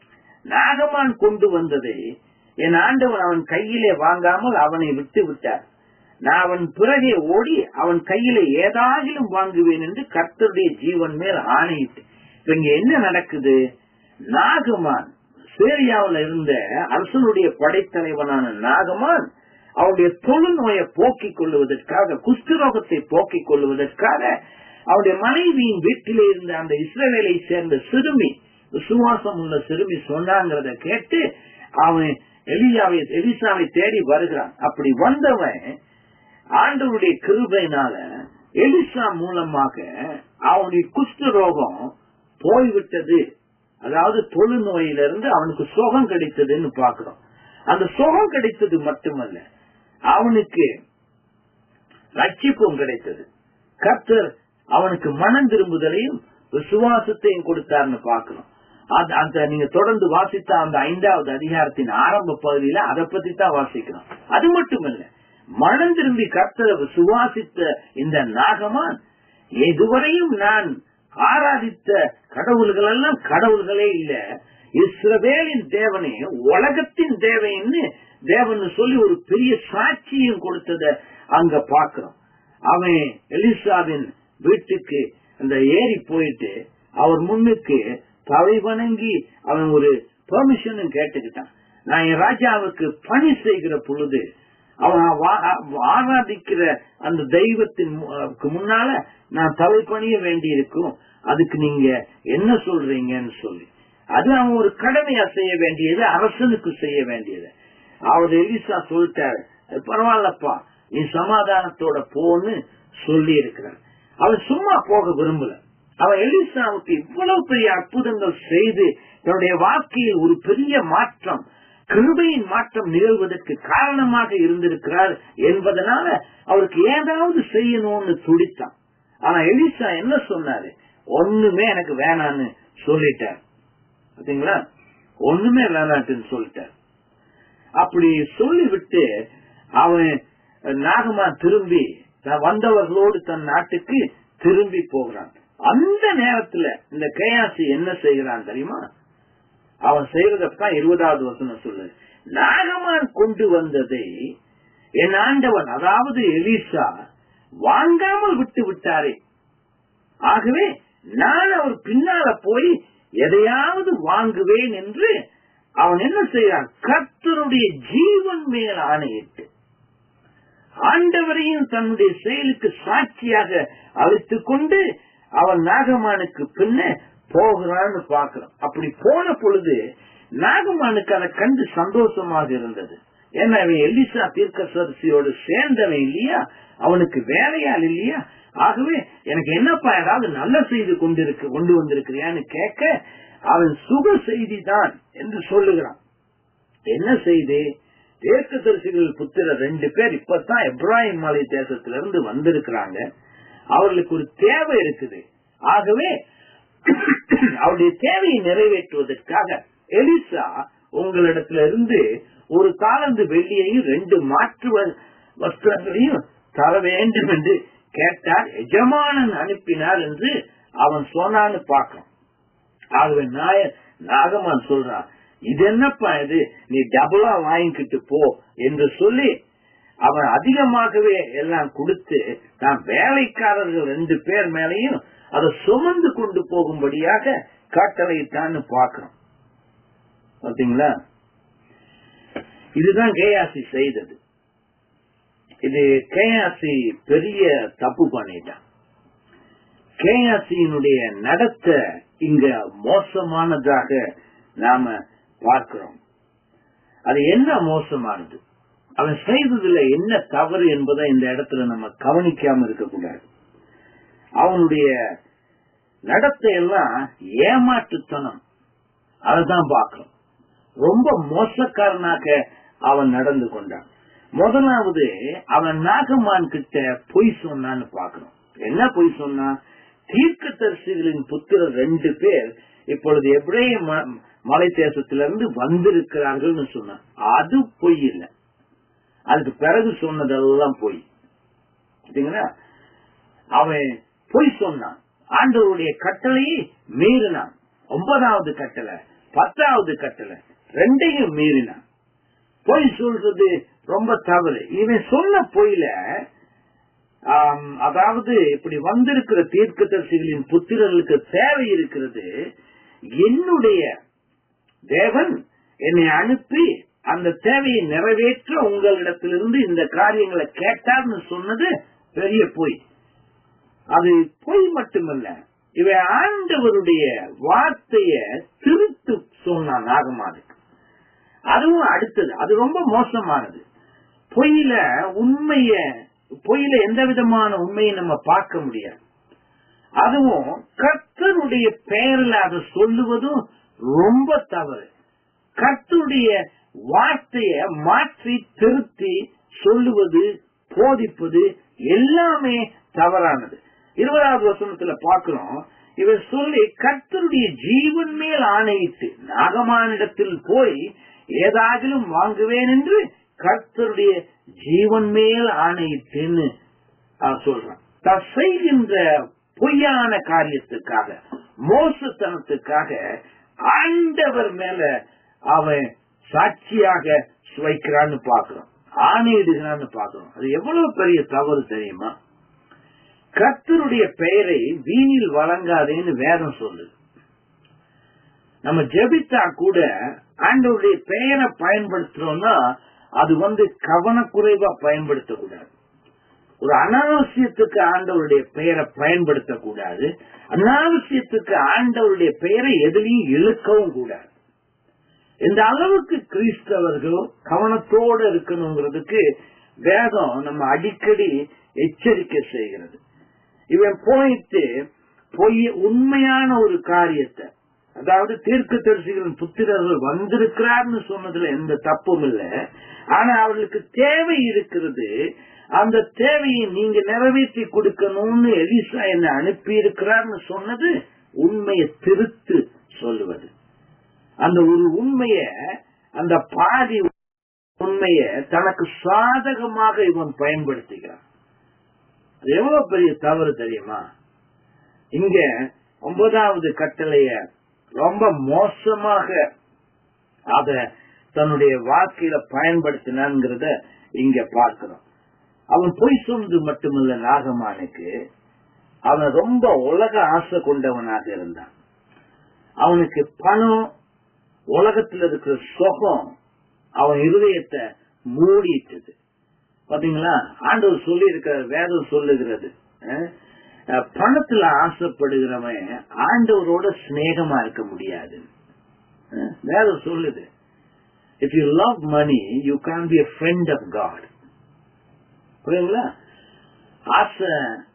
நாகமான் கொண்டு வந்ததை என் ஆண்டவன் அவன் கையிலே வாங்காமல் அவனை விட்டு விட்டார் நான் அவன் பிறகே ஓடி அவன் கையில ஏதாகிலும் வாங்குவேன் என்று கர்த்தருடைய ஜீவன் மேல் ஆணையிட்டு இப்ப இங்க என்ன நடக்குது நாகமான் சேரியாவில் இருந்த அரசனுடைய படைத்தலைவனான நாகமான் அவருடைய தொழுநோயை போக்கிக் கொள்வதற்காக குஷ்டரோகத்தை போக்கிக் கொள்வதற்காக அவருடைய மனைவியின் வீட்டிலே இருந்த அந்த இஸ்ரவேலை சேர்ந்த சிறுமி விசுவாசம் உள்ள சிறுமி சொன்னாங்கிறத கேட்டு அவன் எலியாவை எலிசாவை தேடி வருகிறான் அப்படி வந்தவன் ஆண்டவருடைய கிருபையினால எலிசா மூலமாக அவனுடைய குஷ்டரோகம் போய்விட்டது அதாவது தொழுநோயிலிருந்து அவனுக்கு சுகம் கிடைத்ததுன்னு பாக்குறோம் அந்த சுகம் கிடைத்தது மட்டுமல்ல அவனுக்கு ரட்சிப்பும் கிடைத்தது கர்த்தர் அவனுக்கு மனம் திரும்புதலையும் விசுவாசத்தையும் கொடுத்தார்னு பாக்கணும் அது- அந்த நீங்க தொடர்ந்து வாசித்த அந்த ஐந்தாவது அதிகாரத்தின் ஆரம்ப பகுதியில அதை பத்தி தான் வாசிக்கிறோம் அது மட்டுமல்ல மனம் திரும்பி கர்த்தரை விசுவாசித்த இந்த நாகமான் இதுவரையும் நான் ஆராதித்த கடவுள்கள் எல்லாம் கடவுள்களே இல்ல இஸ்ரவேலின் தேவனே உலகத்தின் தேவைன்னு தேவன் சொல்லி ஒரு பெரிய சாட்சியும் கொடுத்தத அங்க பாக்குறோம் அவன் எலிசாவின் வீட்டுக்கு அந்த ஏறி போயிட்டு அவர் முன்னுக்கு தலை வணங்கி அவன் ஒரு பெர்மிஷனும் கேட்டுக்கிட்டான் நான் என் ராஜாவுக்கு பணி செய்கிற பொழுது அவன் வா- ஆராதிக்கிற அந்த தெய்வத்தின் மு- க்கு முன்னால நான் தலை பணிய வேண்டி இருக்கும் அதுக்கு நீங்க என்ன சொல்றீங்கன்னு சொல்லி அது அவன் ஒரு கடமையா செய்ய வேண்டியது அரசனுக்கு செய்ய வேண்டியது அவர் எலிசா சொல்லிட்டாரு "அது பரவாயில்லப்பா நீ சமாதானத்தோட போன்னு சொல்லி இருக்கிறார் அவன் சும்மா போக விரும்பல அவன் எலிசாவுக்கு இவ்வளவு பெரிய அற்புதங்கள் செய்து தன்னுடைய வாழ்க்கையில் ஒரு பெரிய மாற்றம் கிருபையின் மாற்றம் நிகழ்வதற்கு காரணமாக இருந்திருக்கிறார் என்பதனால அவருக்கு ஏதாவது செய்யணும்னு துடித்தான் ஆனா எலிசா என்ன சொன்னாரு ஒண்ணுமே எனக்கு வேணான்னு சொல்லிட்டார் பாத்தீங்களா ஒண்ணுமே வேணாட்டுன்னு சொல்லிட்டார் அப்படி சொல்லிவிட்டு அவன் நாகமா திரும்பி தான் வந்தவர்களோடு தன் நாட்டுக்கு திரும்பி போகிறான் அந்த நேரத்துல இந்த கையாசி என்ன செய்கிறான் தெரியுமா அவன் செய்வதற்கான் இருபதாவது வசனம் சொல்லு நாகமான் கொண்டு வந்ததை என் ஆண்டவன் அதாவது எலிசா வாங்காமல் விட்டு விட்டாரே ஆகவே நான் அவர் பின்னால போய் எதையாவது வாங்குவேன் என்று அவன் என்ன செய்கிறான் கர்த்தருடைய ஜீவன் மேல் ஆணையிட்டு ஆண்டவரையும் தன்னுடைய செயலுக்கு சாட்சியாக அழைத்துக் கொண்டு அவன் நாகமானுக்கு பின்ன போகிறான்னு பார்க்கிறோம் அப்படி போன பொழுது நாகமானுக்கு அதை கண்டு சந்தோஷமாக இருந்தது ஏன்னா அவன் எலிசா தீர்க்கசரிசியோடு சேர்ந்தவன் இல்லையா அவனுக்கு வேலையால் இல்லையா ஆகவே எனக்கு என்னப்பா ஏதாவது நல்ல செய்தி கொண்டிருக்கு கொண்டு வந்திருக்கிறியான்னு கேட்க அவன் சுக செய்தி தான் என்று சொல்லுகிறான் என்ன செய்தி தீர்க்கதரிசிகள் புத்திரர் ரெண்டு பேர் இப்பதான் எப்ராஹிம் மலை தேசத்திலிருந்து வந்திருக்கிறாங்க அவர்களுக்கு ஒரு தேவை இருக்குது ஆகவே அவருடைய தேவையை நிறைவேற்றுவதற்காக எலிசா உங்களிடத்துல இருந்து ஒரு தாளந்து வெள்ளியையும் ரெண்டு மாற்று வ- வஸ்திரங்களையும் தர வேண்டும் என்று கேட்டார் எஜமானன் அனுப்பினார் என்று அவன் சொன்னான்னு பார்க்கிறோம் ஆகவே நாய நாகமான் சொல்றான் இது என்னப்பா இது நீ டபுளா வாங்கிக்கிட்டு போ என்று சொல்லி அவன் அதிகமாகவே எல்லாம் கொடுத்து தான் வேலைக்காரர்கள் ரெண்டு பேர் மேலையும் அதை சுமந்து கொண்டு போகும்படியாக கட்டளையிட்டான்னு பார்க்கிறோம் பாத்தீங்களா இதுதான் கேயாசி செய்தது இது கேயாசி பெரிய தப்பு பண்ணிட்டான் கேயாசியினுடைய நடத்த இங்க மோசமானதாக நாம பார்க்கிறோம் அது என்ன மோசமானது அவன் செய்ததுல என்ன தவறு என்பதை இந்த இடத்துல நம்ம கவனிக்காம இருக்கக்கூடாது அவனுடைய நடத்தை எல்லாம் ஏமாற்றுத்தனம் அதுதான் பார்க்கிறோம் ரொம்ப மோசக்காரனாக அவன் நடந்து கொண்டான் முதலாவது அவன் நாகமான் கிட்ட பொய் சொன்னான்னு பாக்குறோம் என்ன பொய் சொன்னான் தீர்க்கதரிசிகளின் புத்திரர் ரெண்டு பேர் இப்பொழுது எப்ரேய ம- மலை தேசத்திலிருந்து வந்திருக்கிறார்கள்னு சொன்னான் அது பொய் இல்லை அதுக்கு பிறகு சொன்னதெல்லாம் பொய் சரிங்களா அவன் பொய் சொன்னான் ஆண்டவருடைய கட்டளையை மீறினான் ஒன்பதாவது கட்டளை பத்தாவது கட்டளை ரெண்டையும் மீறினான் பொய் சொல்றது ரொம்ப தவறு இவன் சொன்ன பொய்ல ஆம், அதாவது இப்படி வந்திருக்கிற தீர்க்கதரிசிகளின் புத்திரர்களுக்கு தேவை இருக்கிறது என்னுடைய தேவன் என்னை அனுப்பி அந்த தேவையை நிறைவேற்ற உங்களிடத்திலிருந்து இந்த காரியங்களை கேட்டார்னு சொன்னது பெரிய பொய் அது பொய் மட்டுமல்ல இவன் ஆண்டவருடைய வார்த்தைய திருத்து சொன்னான் நாகமானுக்கு அதுவும் அடுத்தது அது ரொம்ப மோசமானது பொய்யில உண்மைய பொய்யில எந்த விதமான உண்மையை நம்ம பார்க்க முடியாது அதுவும் கர்த்தருடைய பெயரில் அதை சொல்லுவதும் ரொம்ப தவறு கர்த்தருடைய வார்த்தைய மாற்றி திருத்தி சொல்லுவது போதிப்பது எல்லாமே தவறானது இருபதாவது வசனத்துல பார்க்கிறோம் இவர் சொல்லி கர்த்தருடைய ஜீவன் மேல் ஆணையிட்டு நாகமானிடத்தில் போய் ஏதாகிலும் வாங்குவேன் என்று கர்த்தருடைய ஜீவன் மேல் ஆணையிட்டுன்னு அவன் சொல்றான் தான் செய்கின்ற பொய்யான காரியத்துக்காக மோசத்தனத்துக்காக ஆண்டவர் மேல அவன் சாட்சியாக வைக்கிறான்னு பாக்குறோம் ஆணையிடுகிறான்னு பாக்குறோம் அது எவ்வளவு பெரிய தவறு தெரியுமா கர்த்தருடைய பெயரை வீணில் வழங்காதேன்னு வேதம் சொல்லுது நம்ம ஜெபித்தா கூட ஆண்டவருடைய பெயரை பயன்படுத்துறோம்னா அது வந்து கவனக்குறைவா பயன்படுத்தக்கூடாது ஒரு அனாவசியத்துக்கு ஆண்டவருடைய பெயரை பயன்படுத்தக்கூடாது அனாவசியத்துக்கு ஆண்டவருடைய பெயரை எதிலையும் இழுக்கவும் கூடாது இந்த அளவுக்கு கிறிஸ்தவர்கள் கவனத்தோடு இருக்கணுங்கிறதுக்கு வேதம் நம்ம அடிக்கடி எச்சரிக்கை செய்கிறது இவன் போயிட்டு பொய் உண்மையான ஒரு காரியத்தை அதாவது தீர்க்க தரிசிகளின் புத்திரர்கள் வந்திருக்கிறார்னு சொன்னதுல எந்த தப்பும் இல்லை ஆனா அவர்களுக்கு தேவை இருக்கிறது அந்த தேவையை நீங்க நிறைவேற்றி கொடுக்கணும்னு எலிசா என்ன அனுப்பி இருக்கிறார்னு சொன்னது உண்மையை திருத்து சொல்லுவது அந்த ஒரு உண்மைய அந்த பாதி உண்மைய தனக்கு சாதகமாக இவன் பயன்படுத்துகிறான் அது எவ்வளவு பெரிய தவறு தெரியுமா இங்க ஒன்பதாவது கட்டளைய ரொம்ப மோசமாக அத தன்னுடைய வாழ்க்கையில பயன்படுத்தினான்ங்கிறத இங்க பார்க்கிறோம் அவன் பொய் சொன்னது மட்டுமல்ல நாகமானுக்கு அவன் ரொம்ப உலக ஆசை கொண்டவனாக இருந்தான் அவனுக்கு பணம் உலகத்துல இருக்கிற சுகம் அவன் இருதயத்தை மூடிட்டது பாத்தீங்களா ஆண்டவர் சொல்லி இருக்கிற வேதம் சொல்லுகிறது அஹ், அஹ், பணத்துல ஆசைப்படுகிறவன் ஆண்டவரோட சிநேகமா இருக்க முடியாது அஹ், வேதம் சொல்லுது if you love money you can be a friend of God புரியுங்களா ஆசை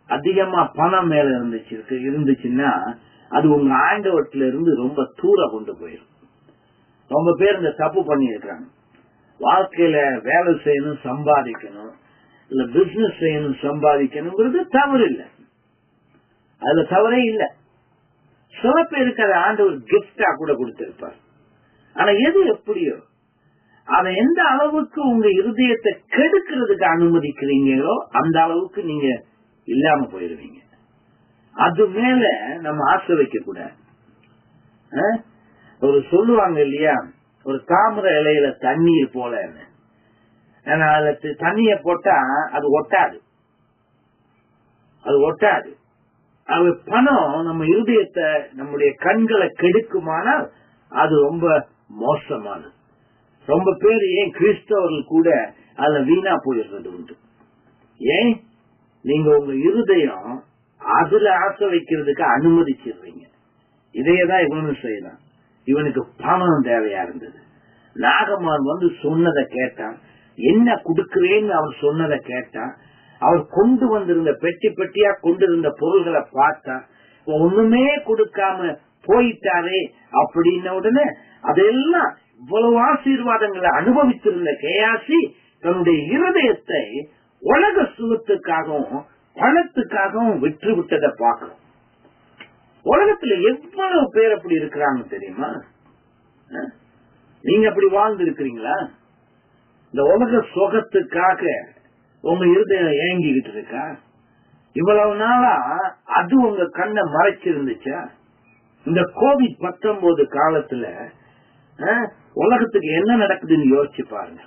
அதிகமா பணம் மேல இருந்துச்சு இருக்கு- இருந்துச்சுன்னா அது உங்க ஆண்டவத்துல இருந்து ரொம்ப தூரம் கொண்டு போயிடும் ரொம்ப பேர் இந்த தப்பு பண்ணி இருக்காங்க வாழ்க்கையில வேலை செய்யணும் சம்பாதிக்கணும் இல்ல பிசினஸ் செய்யணும் சம்பாதிக்கணுங்கிறது தவறு இல்லை அதுல தவறே இல்ல சில பேருக்கு அதை ஆண்டவர் கிஃப்டா கூட கொடுத்திருப்பார் ஆனா எது எப்படியோ அதை எந்த அளவுக்கு உங்க இருதயத்தை கெடுக்கிறதுக்கு அனுமதிக்கிறீங்களோ அந்த அளவுக்கு நீங்க இல்லாம போயிருவீங்க அது மேல நம்ம ஆசை வைக்க கூடாது ஆ? ஒரு சொல்லுவாங்க இல்லையா ஒரு தாமரை இலையில தண்ணீர் போலன்னு ஏன்னா அதுல தி- தண்ணிய போட்டா அது ஒட்டாது அது ஒட்டாது அது பணம் நம்ம இருதயத்தை நம்முடைய கண்களை கெடுக்குமானால் அது ரொம்ப மோசமானது ரொம்ப பேர் ஏன் கிறிஸ்தவர்கள் கூட அதுல வீணா போயிடுறது உண்டு ஏன் நீங்க உங்க இருதயம் அதுல ஆசை வைக்கிறதுக்கு அனுமதிச்சிடுறீங்க இதையதான் இவனும் செய்யலாம் இவனுக்கு பணம் தேவையா இருந்தது நாகமான் வந்து சொன்னதை கேட்டான் என்ன கொடுக்கிறேன்னு அவர் சொன்னதை கேட்டான் அவர் கொண்டு வந்திருந்த பெட்டி பெட்டியா கொண்டிருந்த பொருள்களை பார்த்தான் ஒண்ணுமே கொடுக்காம போயிட்டாரே அப்படின்ன உடனே அதெல்லாம் இவ்வளவு ஆசீர்வாதங்களை அனுபவித்திருந்த கேயாசி தன்னுடைய இருதயத்தை உலக சுகத்துக்காகவும் பணத்துக்காகவும் விற்று விட்டதை பார்க்கிறோம் உலகத்துல எவ்வளவு பேர் அப்படி இருக்கிறாங்க தெரியுமா அஹ்? நீங்க அப்படி வாழ்ந்து இருக்கிறீங்களா இந்த உலக சுகத்துக்காக உங்க இருதயம் ஏங்கிக்கிட்டு இருக்கா இவ்வளவு நாளா அது உங்க கண்ணை மறைச்சிருந்துச்சா இந்த கோவிட் பத்தொன்பது காலத்துல அஹ், உலகத்துக்கு என்ன நடக்குதுன்னு யோசிச்சு பாருங்க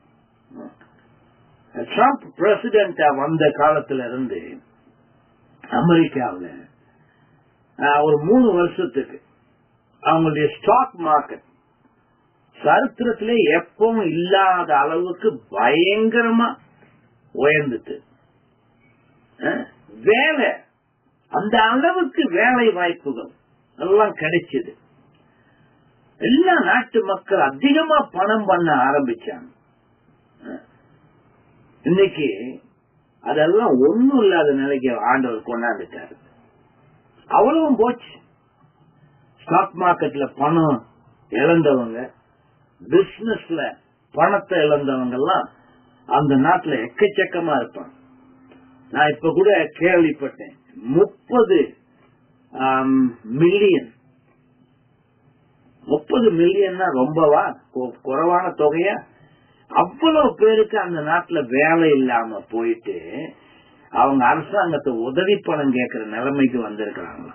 ட்ரம்ப் பிரசிடென்டா வந்த காலத்துல இருந்து அமெரிக்காவுல அஹ், ஒரு மூணு வருஷத்துக்கு அவங்களுடைய ஸ்டாக் மார்க்கெட் சரித்திரத்திலே எப்பவும் இல்லாத அளவுக்கு பயங்கரமா உயர்ந்துட்டு அஹ், வேலை அந்த அளவுக்கு வேலை வாய்ப்புகள் எல்லாம் கிடைச்சது எல்லா நாட்டு மக்கள் அதிகமா பணம் பண்ண ஆரம்பிச்சாங்க அஹ், இன்னைக்கு அதெல்லாம் ஒண்ணும் இல்லாத நிலைக்கு ஆண்டவர் கொண்டாந்துட்டாரு அவ்வளவும் போச்சு ஸ்டாக் மார்க்கெட்ல பணம் இழந்தவங்க பிசினஸ்ல பணத்தை இழந்தவங்க எல்லாம் அந்த நாட்டுல எக்கச்சக்கமா இருப்பாங்க நான் இப்ப கூட கேள்விப்பட்டேன் முப்பது மில்லியன் முப்பது மில்லியன்னா ரொம்பவா கொ- குறைவான தொகையா அவ்வளவு பேருக்கு அந்த நாட்டுல வேலை இல்லாம போயிட்டு அவங்க அரசாங்கத்தை உதவி பணம் கேட்கிற நிலைமைக்கு வந்திருக்கிறாங்களா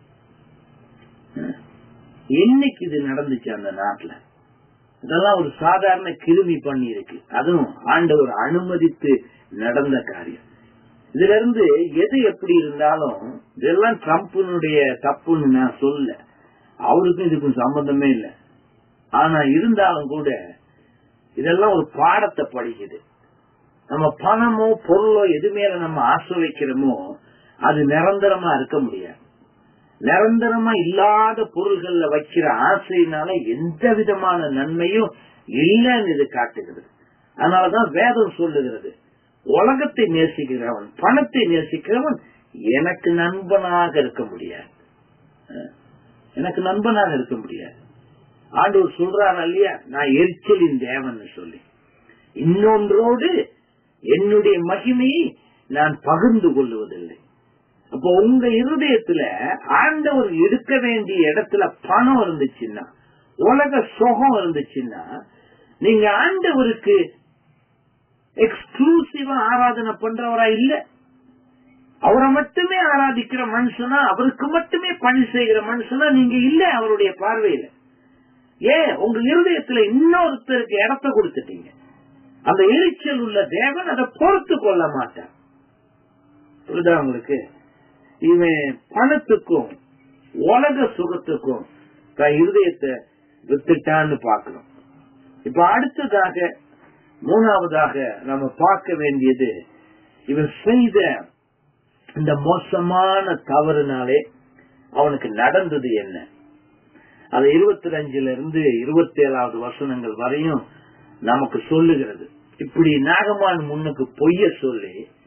என்னைக்கு இது நடந்துச்சு அந்த நாட்டுல இதெல்லாம் ஒரு சாதாரண கிருமி பண்ணி இருக்கு அதுவும் ஆண்டவர் அனுமதித்து நடந்த காரியம் இதுல இருந்து எது எப்படி இருந்தாலும் இதெல்லாம் ட்ரம்ப்னுடைய தப்புன்னு நான் சொல்ல அவருக்கும் இதுக்கும் சம்பந்தமே இல்லை ஆனா இருந்தாலும் கூட இதெல்லாம் ஒரு பாடத்தை படிக்குது நம்ம பணமோ பொருளோ எது மேல நம்ம ஆசை வைக்கிறோமோ அது நிரந்தரமா இருக்க முடியாது நிரந்தரமா இல்லாத பொருள்கள்ல வைக்கிற ஆசையினால எந்த விதமான நன்மையும் இல்லைன்னு இது காட்டுகிறது அதனாலதான் வேதம் சொல்லுகிறது உலகத்தை நேசிக்கிறவன் பணத்தை நேசிக்கிறவன் எனக்கு நண்பனாக இருக்க முடியாது அஹ், எனக்கு நண்பனாக இருக்க முடியாது ஆண்டவர் சொல்றாரு இல்லையா நான் எரிச்சலின் தேவன் சொல்லி இன்னொன்றோடு என்னுடைய மகிமையை நான் பகிர்ந்து கொள்வதில்லை அப்போ உங்க இருதயத்துல ஆண்டவர் எடுக்க வேண்டிய இடத்துல பணம் இருந்துச்சுன்னா உலக சுகம் இருந்துச்சுன்னா நீங்க ஆண்டவருக்கு எக்ஸ்க்ளூசிவா ஆராதனை பண்றவரா இல்ல அவரை மட்டுமே ஆராதிக்கிற மனுஷனா அவருக்கு மட்டுமே பணி செய்கிற மனுஷனா நீங்க இல்ல அவருடைய பார்வையில ஏன் உங்க இருதயத்துல இன்னொருத்தருக்கு இடத்த கொடுத்துட்டீங்க அந்த எரிச்சல் உள்ள தேவன் அதை பொறுத்து கொள்ள மாட்டார் புரியுதா உங்களுக்கு இவன் பணத்துக்கும் உலக சுகத்துக்கும் தன் இருதயத்தை வித்துட்டான்னு பார்க்கணும் இப்ப அடுத்ததாக மூணாவதாக நம்ம பார்க்க வேண்டியது இவன் செய்த இந்த மோசமான தவறுனாலே அவனுக்கு நடந்தது என்ன அது இருபத்தி அஞ்சுல இருந்து இருபத்தி ஏழாவது வசனங்கள் வரையும் நமக்கு சொல்லுகிறது இப்படி நாகமான் முன்னுக்கு பொய்ய சொல்லி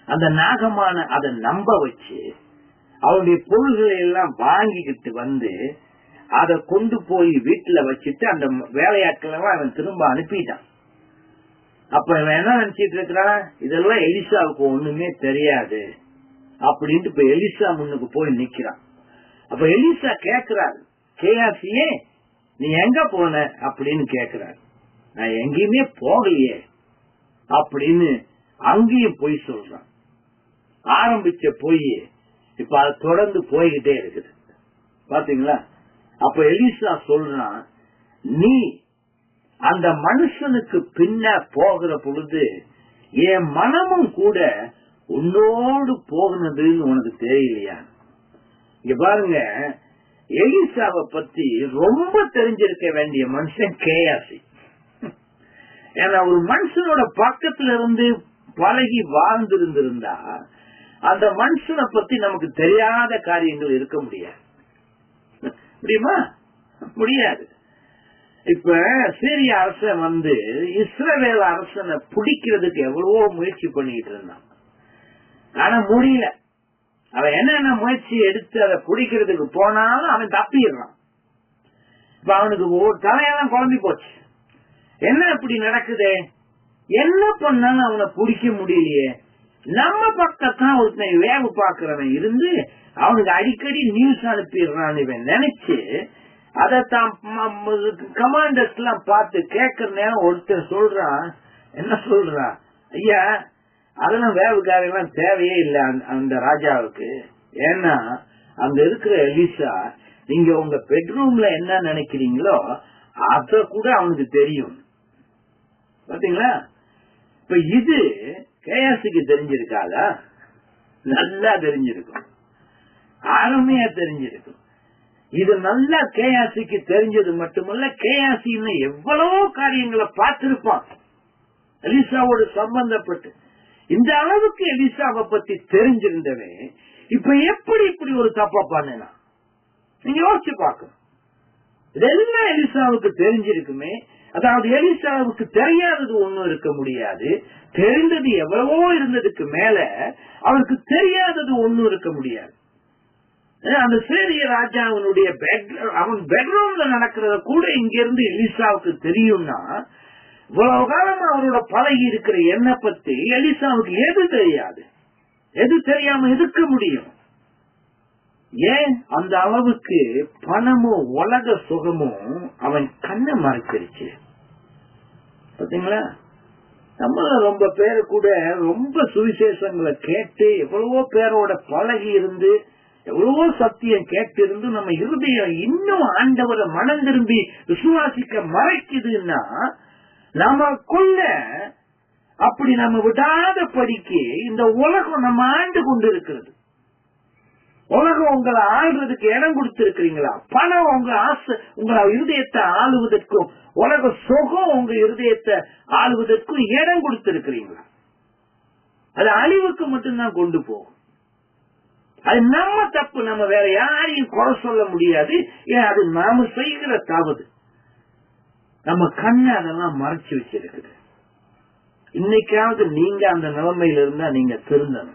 அந்த நாகமான அதை நம்ப வச்சு அவருடைய பொருள்களை எல்லாம் வாங்கிக்கிட்டு வந்து அதை கொண்டு போய் வீட்டுல வச்சுட்டு அந்த வேலையாட்கள் எல்லாம் அவன் திரும்ப அனுப்பிட்டான் அப்ப இவன் என்ன நினைச்சிட்டு இருக்கிறான் இதெல்லாம் எலிசாவுக்கு ஒண்ணுமே தெரியாது அப்படின்ட்டு இப்ப எலிசா முன்னுக்கு போய் நிக்கிறான் அப்ப எலிசா கேக்குறாரு கேயாசியே நீ எங்க போன அப்படின்னு கேக்குறாரு நான் எங்கேயுமே போகலையே அப்படின்னு அங்கேயும் போய் சொல்றான் ஆரம்பிச்ச போய் இப்ப அது தொடர்ந்து போய்கிட்டே இருக்குது பாத்தீங்களா அப்ப எலிசா சொல்றான் நீ அந்த மனுஷனுக்கு பின்ன போகிற பொழுது என் மனமும் கூட உன்னோடு போகுனதுன்னு உனக்கு தெரியலையா இங்க பாருங்க எலிசாவை பத்தி ரொம்ப தெரிஞ்சிருக்க வேண்டிய மனுஷன் கேயாசி ஏன்னா ஒரு மனுஷனோட பக்கத்துல இருந்து பழகி வாழ்ந்திருந்திருந்தா அந்த மனுஷனை பத்தி நமக்கு தெரியாத காரியங்கள் இருக்க முடியாது முடியுமா முடியாது இப்ப சீரிய அரசன் வந்து இஸ்ரவேல் அரசனை பிடிக்கிறதுக்கு எவ்வளவோ முயற்சி பண்ணிட்டு இருந்தான் ஆனா முடியல அவன் என்னென்ன முயற்சி எடுத்து அதை பிடிக்கிறதுக்கு போனாலும் அவன் தப்பிடுறான் இப்ப அவனுக்கு ஒரு தலையெல்லாம் குழம்பி போச்சு என்ன இப்படி நடக்குதே என்ன பண்ணாலும் அவனை பிடிக்க முடியலையே நம்ம பக்கத்தான் ஒருத்தன் வேவு பாக்குறவன் இருந்து அவனுக்கு அடிக்கடி நியூஸ் அனுப்பிடுறான் இவன் நினைச்சு அதை தான் கமாண்டர்ஸ் எல்லாம் பார்த்து கேட்கற நேரம் ஒருத்தர் சொல்றான் என்ன சொல்றான் ஐயா அதெல்லாம் வேவுக்காரெல்லாம் தேவையே இல்லை அந்த ராஜாவுக்கு ஏன்னா அங்க இருக்கிற எலிசா நீங்க உங்க பெட்ரூம்ல என்ன நினைக்கிறீங்களோ அத கூட அவனுக்கு தெரியும் பாத்தீங்களா இப்ப இது கேஎஸ்க்கு தெரிஞ்சிருக்காதா நல்லா தெரிஞ்சிருக்கும் அருமையா தெரிஞ்சிருக்கும் இது நல்லா கேஆசிக்கு தெரிஞ்சது மட்டுமல்ல கேஆசி எவ்வளவோ காரியங்களை பார்த்திருப்பான் எலிசாவோடு சம்பந்தப்பட்டு இந்த அளவுக்கு எலிசாவை பத்தி தெரிஞ்சிருந்தவன் இப்ப எப்படி இப்படி ஒரு தப்பா பண்ணனா நீங்க யோசிச்சு பார்க்கணும் இதெல்லாம் எலிசாவுக்கு தெரிஞ்சிருக்குமே அதாவது எலிசாவுக்கு தெரியாதது ஒண்ணும் இருக்க முடியாது தெரிந்தது எவ்வளவோ இருந்ததுக்கு மேல அவருக்கு தெரியாதது ஒண்ணும் இருக்க முடியாது அந்த சேரிய ராஜாவினுடைய அவன் பெட்ரூம்ல நடக்கிறத கூட இங்க இருந்து எலிசாவுக்கு தெரியும்னா இவ்வளவு காலம் அவரோட பழகி இருக்கிற எண்ணெய் பத்தி எலிசாவுக்கு எது தெரியாது எது தெரியாம இருக்க முடியும் ஏன் அந்த அளவுக்கு பணமும் உலக சுகமும் அவன் கண்ணை மறைச்சிருச்சு பாத்தீங்களா நம்மள ரொம்ப பேரு கூட ரொம்ப சுவிசேஷங்களை கேட்டு எவ்வளவோ பேரோட பழகி இருந்து எவ்வளவோ சத்தியம் கேட்டு இருந்து நம்ம இருதயம் இன்னும் ஆண்டவரை மனம் திரும்பி விசுவாசிக்க மறைக்குதுன்னா நமக்குள்ள அப்படி நம்ம விடாத படிக்கு இந்த உலகம் நம்ம ஆண்டு கொண்டு இருக்கிறது உலகம் உங்களை ஆள்றதுக்கு இடம் கொடுத்திருக்கிறீங்களா பணம் உங்க ஆசை உங்க இருதயத்தை ஆளுவதற்கும் உலக சுகம் உங்க இருதயத்தை ஆளுவதற்கும் இடம் கொடுத்திருக்கிறீங்களா அது அழிவுக்கு மட்டும்தான் கொண்டு போகும் அது நம்ம தப்பு நம்ம வேற யாரையும் குறை சொல்ல முடியாது ஏன் அது நாம செய்கிற தவறு நம்ம கண்ணை அதெல்லாம் மறைச்சு வச்சிருக்குது இன்னைக்காவது நீங்க அந்த நிலைமையில இருந்தா நீங்க திருந்தணும்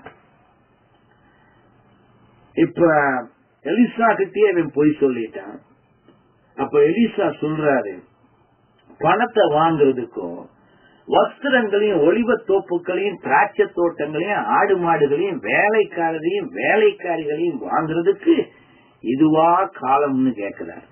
இப்ப எலிசா கிட்டே அவன் பொய் சொல்லிட்டான் அப்ப எலிசா சொல்றாரு பணத்தை வாங்குறதுக்கும் வஸ்திரங்களையும் ஒளிவ தோப்புகளையும் திராட்சை தோட்டங்களையும் ஆடு மாடுகளையும் வேலைக்காரரையும் வேலைக்காரிகளையும் வாங்குறதுக்கு இதுவா காலம்னு கேட்கிறார்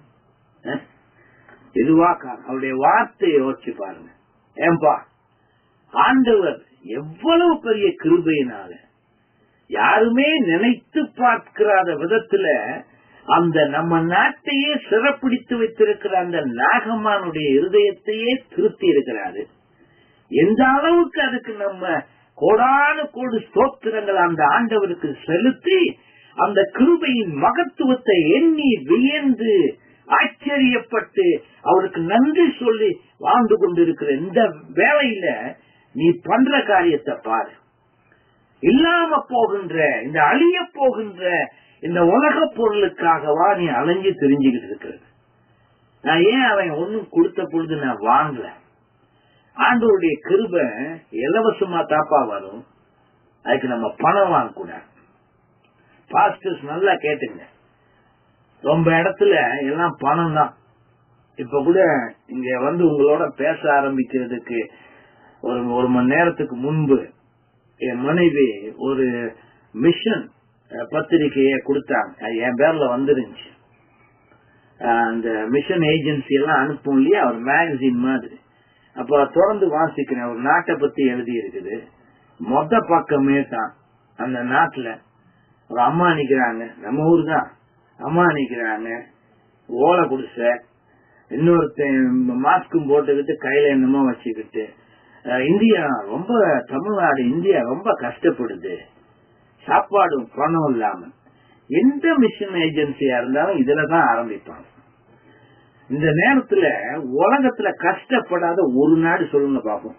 இதுவா காலம் அவருடைய வார்த்தையை யோசிச்சு பாருங்க ஏன்பா ஆண்டவர் எவ்வளவு பெரிய கிருபையினால யாருமே நினைத்து பார்க்கிறாத விதத்துல அந்த நம்ம நாட்டையே சிறப்பிடித்து வைத்திருக்கிற அந்த நாகமானுடைய இருதயத்தையே திருத்தி இருக்கிறாரு எந்த அளவுக்கு அதுக்கு நம்ம கோடான கோடு ஸ்தோத்திரங்கள் அந்த ஆண்டவருக்கு செலுத்தி அந்த கிருபையின் மகத்துவத்தை எண்ணி வியந்து ஆச்சரியப்பட்டு அவருக்கு நன்றி சொல்லி வாழ்ந்து கொண்டிருக்கிற இந்த வேலையில நீ பண்ற காரியத்தை பாரு இல்லாம போகின்ற இந்த அழிய போகின்ற இந்த உலக பொருளுக்காகவா நீ அலைஞ்சு தெரிஞ்சுக்கிட்டு இருக்கிறது நான் ஏன் அவன் ஒன்னும் கொடுத்த பொழுது நான் வாங்கல ஆண்டவருடைய கிருப இலவசமா தாப்பா வரும் அதுக்கு நம்ம பணம் வாங்கக்கூடாது பாஸ்டர்ஸ் நல்லா கேட்டுங்க ரொம்ப இடத்துல எல்லாம் பணம் தான் இப்ப கூட இங்க வந்து உங்களோட பேச ஆரம்பிக்கிறதுக்கு ஒரு ஒரு மணி நேரத்துக்கு முன்பு என் மனைவி ஒரு மிஷன் பத்திரிகையை கொடுத்தாங்க அது என் பேர்ல வந்துருந்துச்சு அந்த மிஷன் ஏஜென்சி எல்லாம் அனுப்பும் இல்லையா ஒரு மேகசின் மாதிரி அப்ப தொடர்ந்து வாசிக்கிறேன் ஒரு நாட்டை பத்தி எழுதி இருக்குது மொத்த பக்கமே தான் அந்த நாட்டுல ஒரு அம்மா நிக்கிறாங்க நம்ம ஊர் தான் அம்மா நிக்கிறாங்க ஓலை குடிசை இன்னொருத்தன் மாஸ்க்கும் போட்டுக்கிட்டு கையில என்னமோ வச்சுக்கிட்டு இந்தியா ரொம்ப தமிழ்நாடு இந்தியா ரொம்ப கஷ்டப்படுது சாப்பாடும் பணம் இல்லாம எந்த மிஷன் ஏஜென்சியா இருந்தாலும் இதுலதான் ஆரம்பிப்பாங்க இந்த நேரத்துல உலகத்துல கஷ்டப்படாத ஒரு நாடு சொல்லுங்க பாப்போம்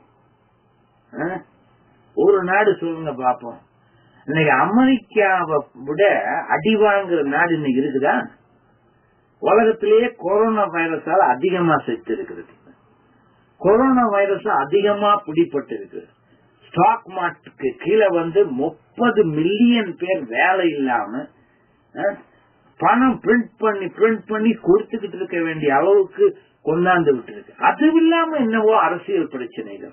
ஒரு நாடு சொல்லுங்க பாப்போம் இன்னைக்கு அமெரிக்காவை விட அடி வாங்குற நாடு இன்னைக்கு இருக்குதா உலகத்திலேயே கொரோனா வைரஸால அதிகமா செத்து இருக்கிறது கொரோனா வைரஸ் அதிகமா பிடிப்பட்டு இருக்கு ஸ்டாக் மார்க்கெட்டுக்கு கீழே வந்து முப்பது மில்லியன் பேர் வேலை இல்லாம பணம் பிரிண்ட் பண்ணி பிரிண்ட் பண்ணி கொடுத்துக்கிட்டு இருக்க வேண்டிய அளவுக்கு கொண்டாந்து விட்டு இருக்கு அது இல்லாம என்னவோ அரசியல் பிரச்சனைகள்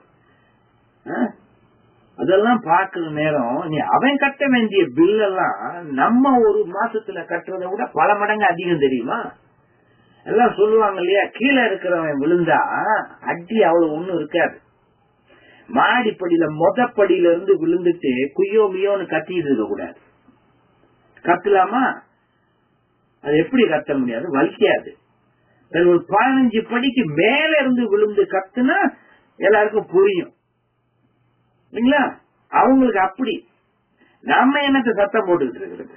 அதெல்லாம் பாக்குற நேரம் நீ அவன் கட்ட வேண்டிய பில் எல்லாம் நம்ம ஒரு மாசத்துல கட்டுறதை விட பல மடங்கு அதிகம் தெரியுமா எல்லாம் சொல்லுவாங்க இல்லையா கீழே இருக்கிறவன் விழுந்தா அடி அவ்வளவு ஒண்ணும் இருக்காது மாடிப்படியில மொதப்படியில இருந்து விழுந்துட்டு குய்யோ மியோன்னு கத்திட்டு இருக்க கூடாது கத்தலாமா அது எப்படி கத்த முடியாது வலிக்காது ஒரு பதினஞ்சு படிக்கு மேல இருந்து விழுந்து கத்துனா எல்லாருக்கும் புரியும் இல்லைங்களா அவங்களுக்கு அப்படி நம்ம என்னத்த சத்தம் போட்டுக்கிட்டு இருக்கிறது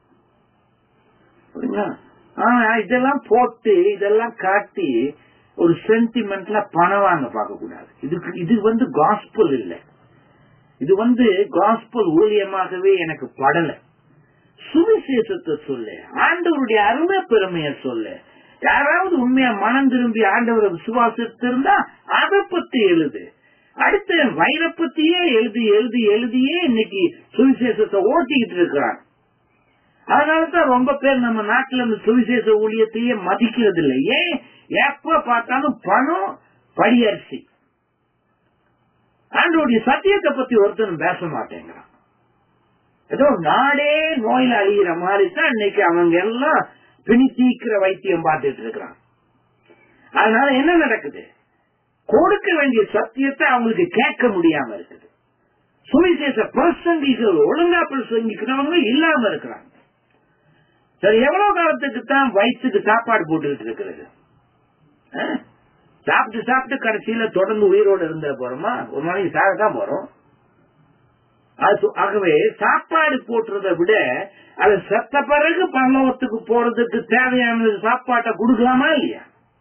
ஆனா இதெல்லாம் போட்டு இதெல்லாம் காட்டி ஒரு சென்டிமெண்ட்ல பணம் வாங்க பார்க்க கூடாது இதுக்கு இது வந்து காஸ்பல் இல்ல இது வந்து காஸ்பல் ஊழியமாகவே எனக்கு படல சுவிசேஷத்தை சொல்லு ஆண்டவருடைய அருமை பெருமைய சொல்லு யாராவது உண்மையா மனம் திரும்பி ஆண்டவரை விசுவாசித்திருந்தா அதை பத்தி எழுது அடுத்த வயிறை பத்தியே எழுதி எழுதி எழுதியே இன்னைக்கு சுவிசேஷத்தை ஓட்டிக்கிட்டு இருக்கிறாங்க அதனாலதான் ரொம்ப பேர் நம்ம நாட்டுல இந்த சுவிசேஷ ஊழியத்தையே மதிக்கிறது இல்லை ஏன் எப்ப பார்த்தாலும் பணம் படியரிசி ஆண்டோடைய சத்தியத்தை பத்தி ஒருத்தன் பேச மாட்டேங்கிறான் ஏதோ நாடே நோயில அழிகிற மாதிரி தான் இன்னைக்கு அவங்க எல்லாம் பிணி தீக்கிற வைத்தியம் பார்த்துட்டு இருக்கிறான் அதனால என்ன நடக்குது கொடுக்க வேண்டிய சத்தியத்தை அவங்களுக்கு கேட்க முடியாம இருக்குது சுவிசேஷ பிரசங்கிகள் ஒழுங்கா பிரசங்கிக்கிறவங்க இல்லாம இருக்கிறாங்க சரி எவ்வளவு காலத்துக்கு தான் வயிற்றுக்கு சாப்பாடு போட்டுக்கிட்டு இருக்கிறது சாப்பிட்டு சாப்பிட்டு கடைசியில தொடர்ந்து உயிரோடு இருந்த போறோமா ஒரு நாளைக்கு சாகத்தான் போறோம் ஆகவே சாப்பாடு போட்டுறதை விட அது செத்த பிறகு பல்லவத்துக்கு போறதுக்கு தேவையான சாப்பாட்டை கொடுக்கலாமா இல்லையா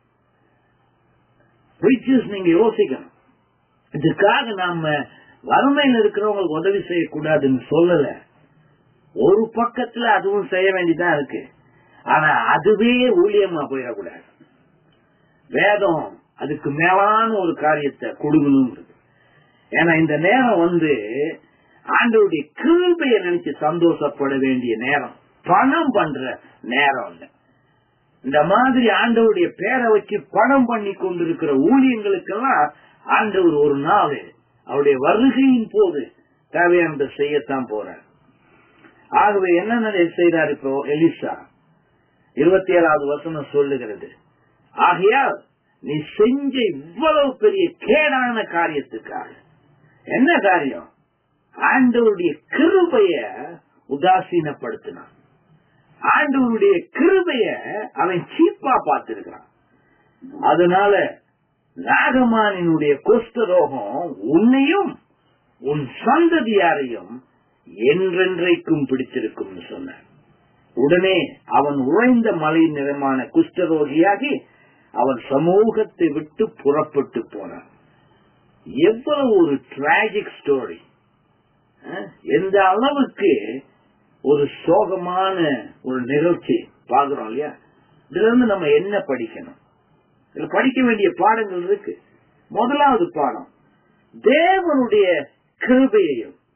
நீங்க யோசிக்கணும் இதுக்காக நாம வறுமையில் இருக்கிறவங்களுக்கு உதவி செய்யக்கூடாதுன்னு சொல்லல ஒரு பக்கத்துல அதுவும் செய்ய வேண்டியதான் இருக்கு ஆனா அதுவே ஊழியமா போயிடக்கூடாது வேதம் அதுக்கு மேலான ஒரு காரியத்தை கொடுக்கணும் ஏன்னா இந்த நேரம் வந்து ஆண்டவருடைய கிருபையை நினைச்சு சந்தோஷப்பட வேண்டிய நேரம் பணம் பண்ற நேரம் இல்ல இந்த மாதிரி ஆண்டவருடைய பேரை வச்சு பணம் பண்ணி கொண்டிருக்கிற ஊழியங்களுக்கெல்லாம் ஆண்டவர் ஒரு நாள் அவருடைய வருகையின் போது தேவையானதை செய்யத்தான் போறார் ஆகவே என்ன செய்தார் இப்போ எலிசா இருபத்தி ஏழாவது வசனம் சொல்லுகிறது ஆகையால் நீ செஞ்ச இவ்வளவு பெரிய கேடான காரியத்துக்காக என்ன காரியம் ஆண்டவருடைய கிருபைய உதாசீனப்படுத்தினான் ஆண்டவருடைய கிருபைய அவன் சீப்பா பார்த்திருக்கிறான் அதனால நாகமானினுடைய குஷ்டரோகம் உன்னையும் உன் சந்ததியாரையும் என்றென்றைக்கும் பிடித்திருக்கும் சொன்னார் உடனே அவன் உழைந்த மலை நிறமான குஷ்டரோகியாகி அவன் சமூகத்தை விட்டு புறப்பட்டு போனான் எவ்வளவு ஒரு டிராஜிக் ஸ்டோரி எந்த அளவுக்கு ஒரு சோகமான ஒரு நிகழ்ச்சி பாக்குறோம் இல்லையா இதுல இருந்து நம்ம என்ன படிக்கணும் இதுல படிக்க வேண்டிய பாடங்கள் இருக்கு முதலாவது பாடம் தேவனுடைய கிருபையையும்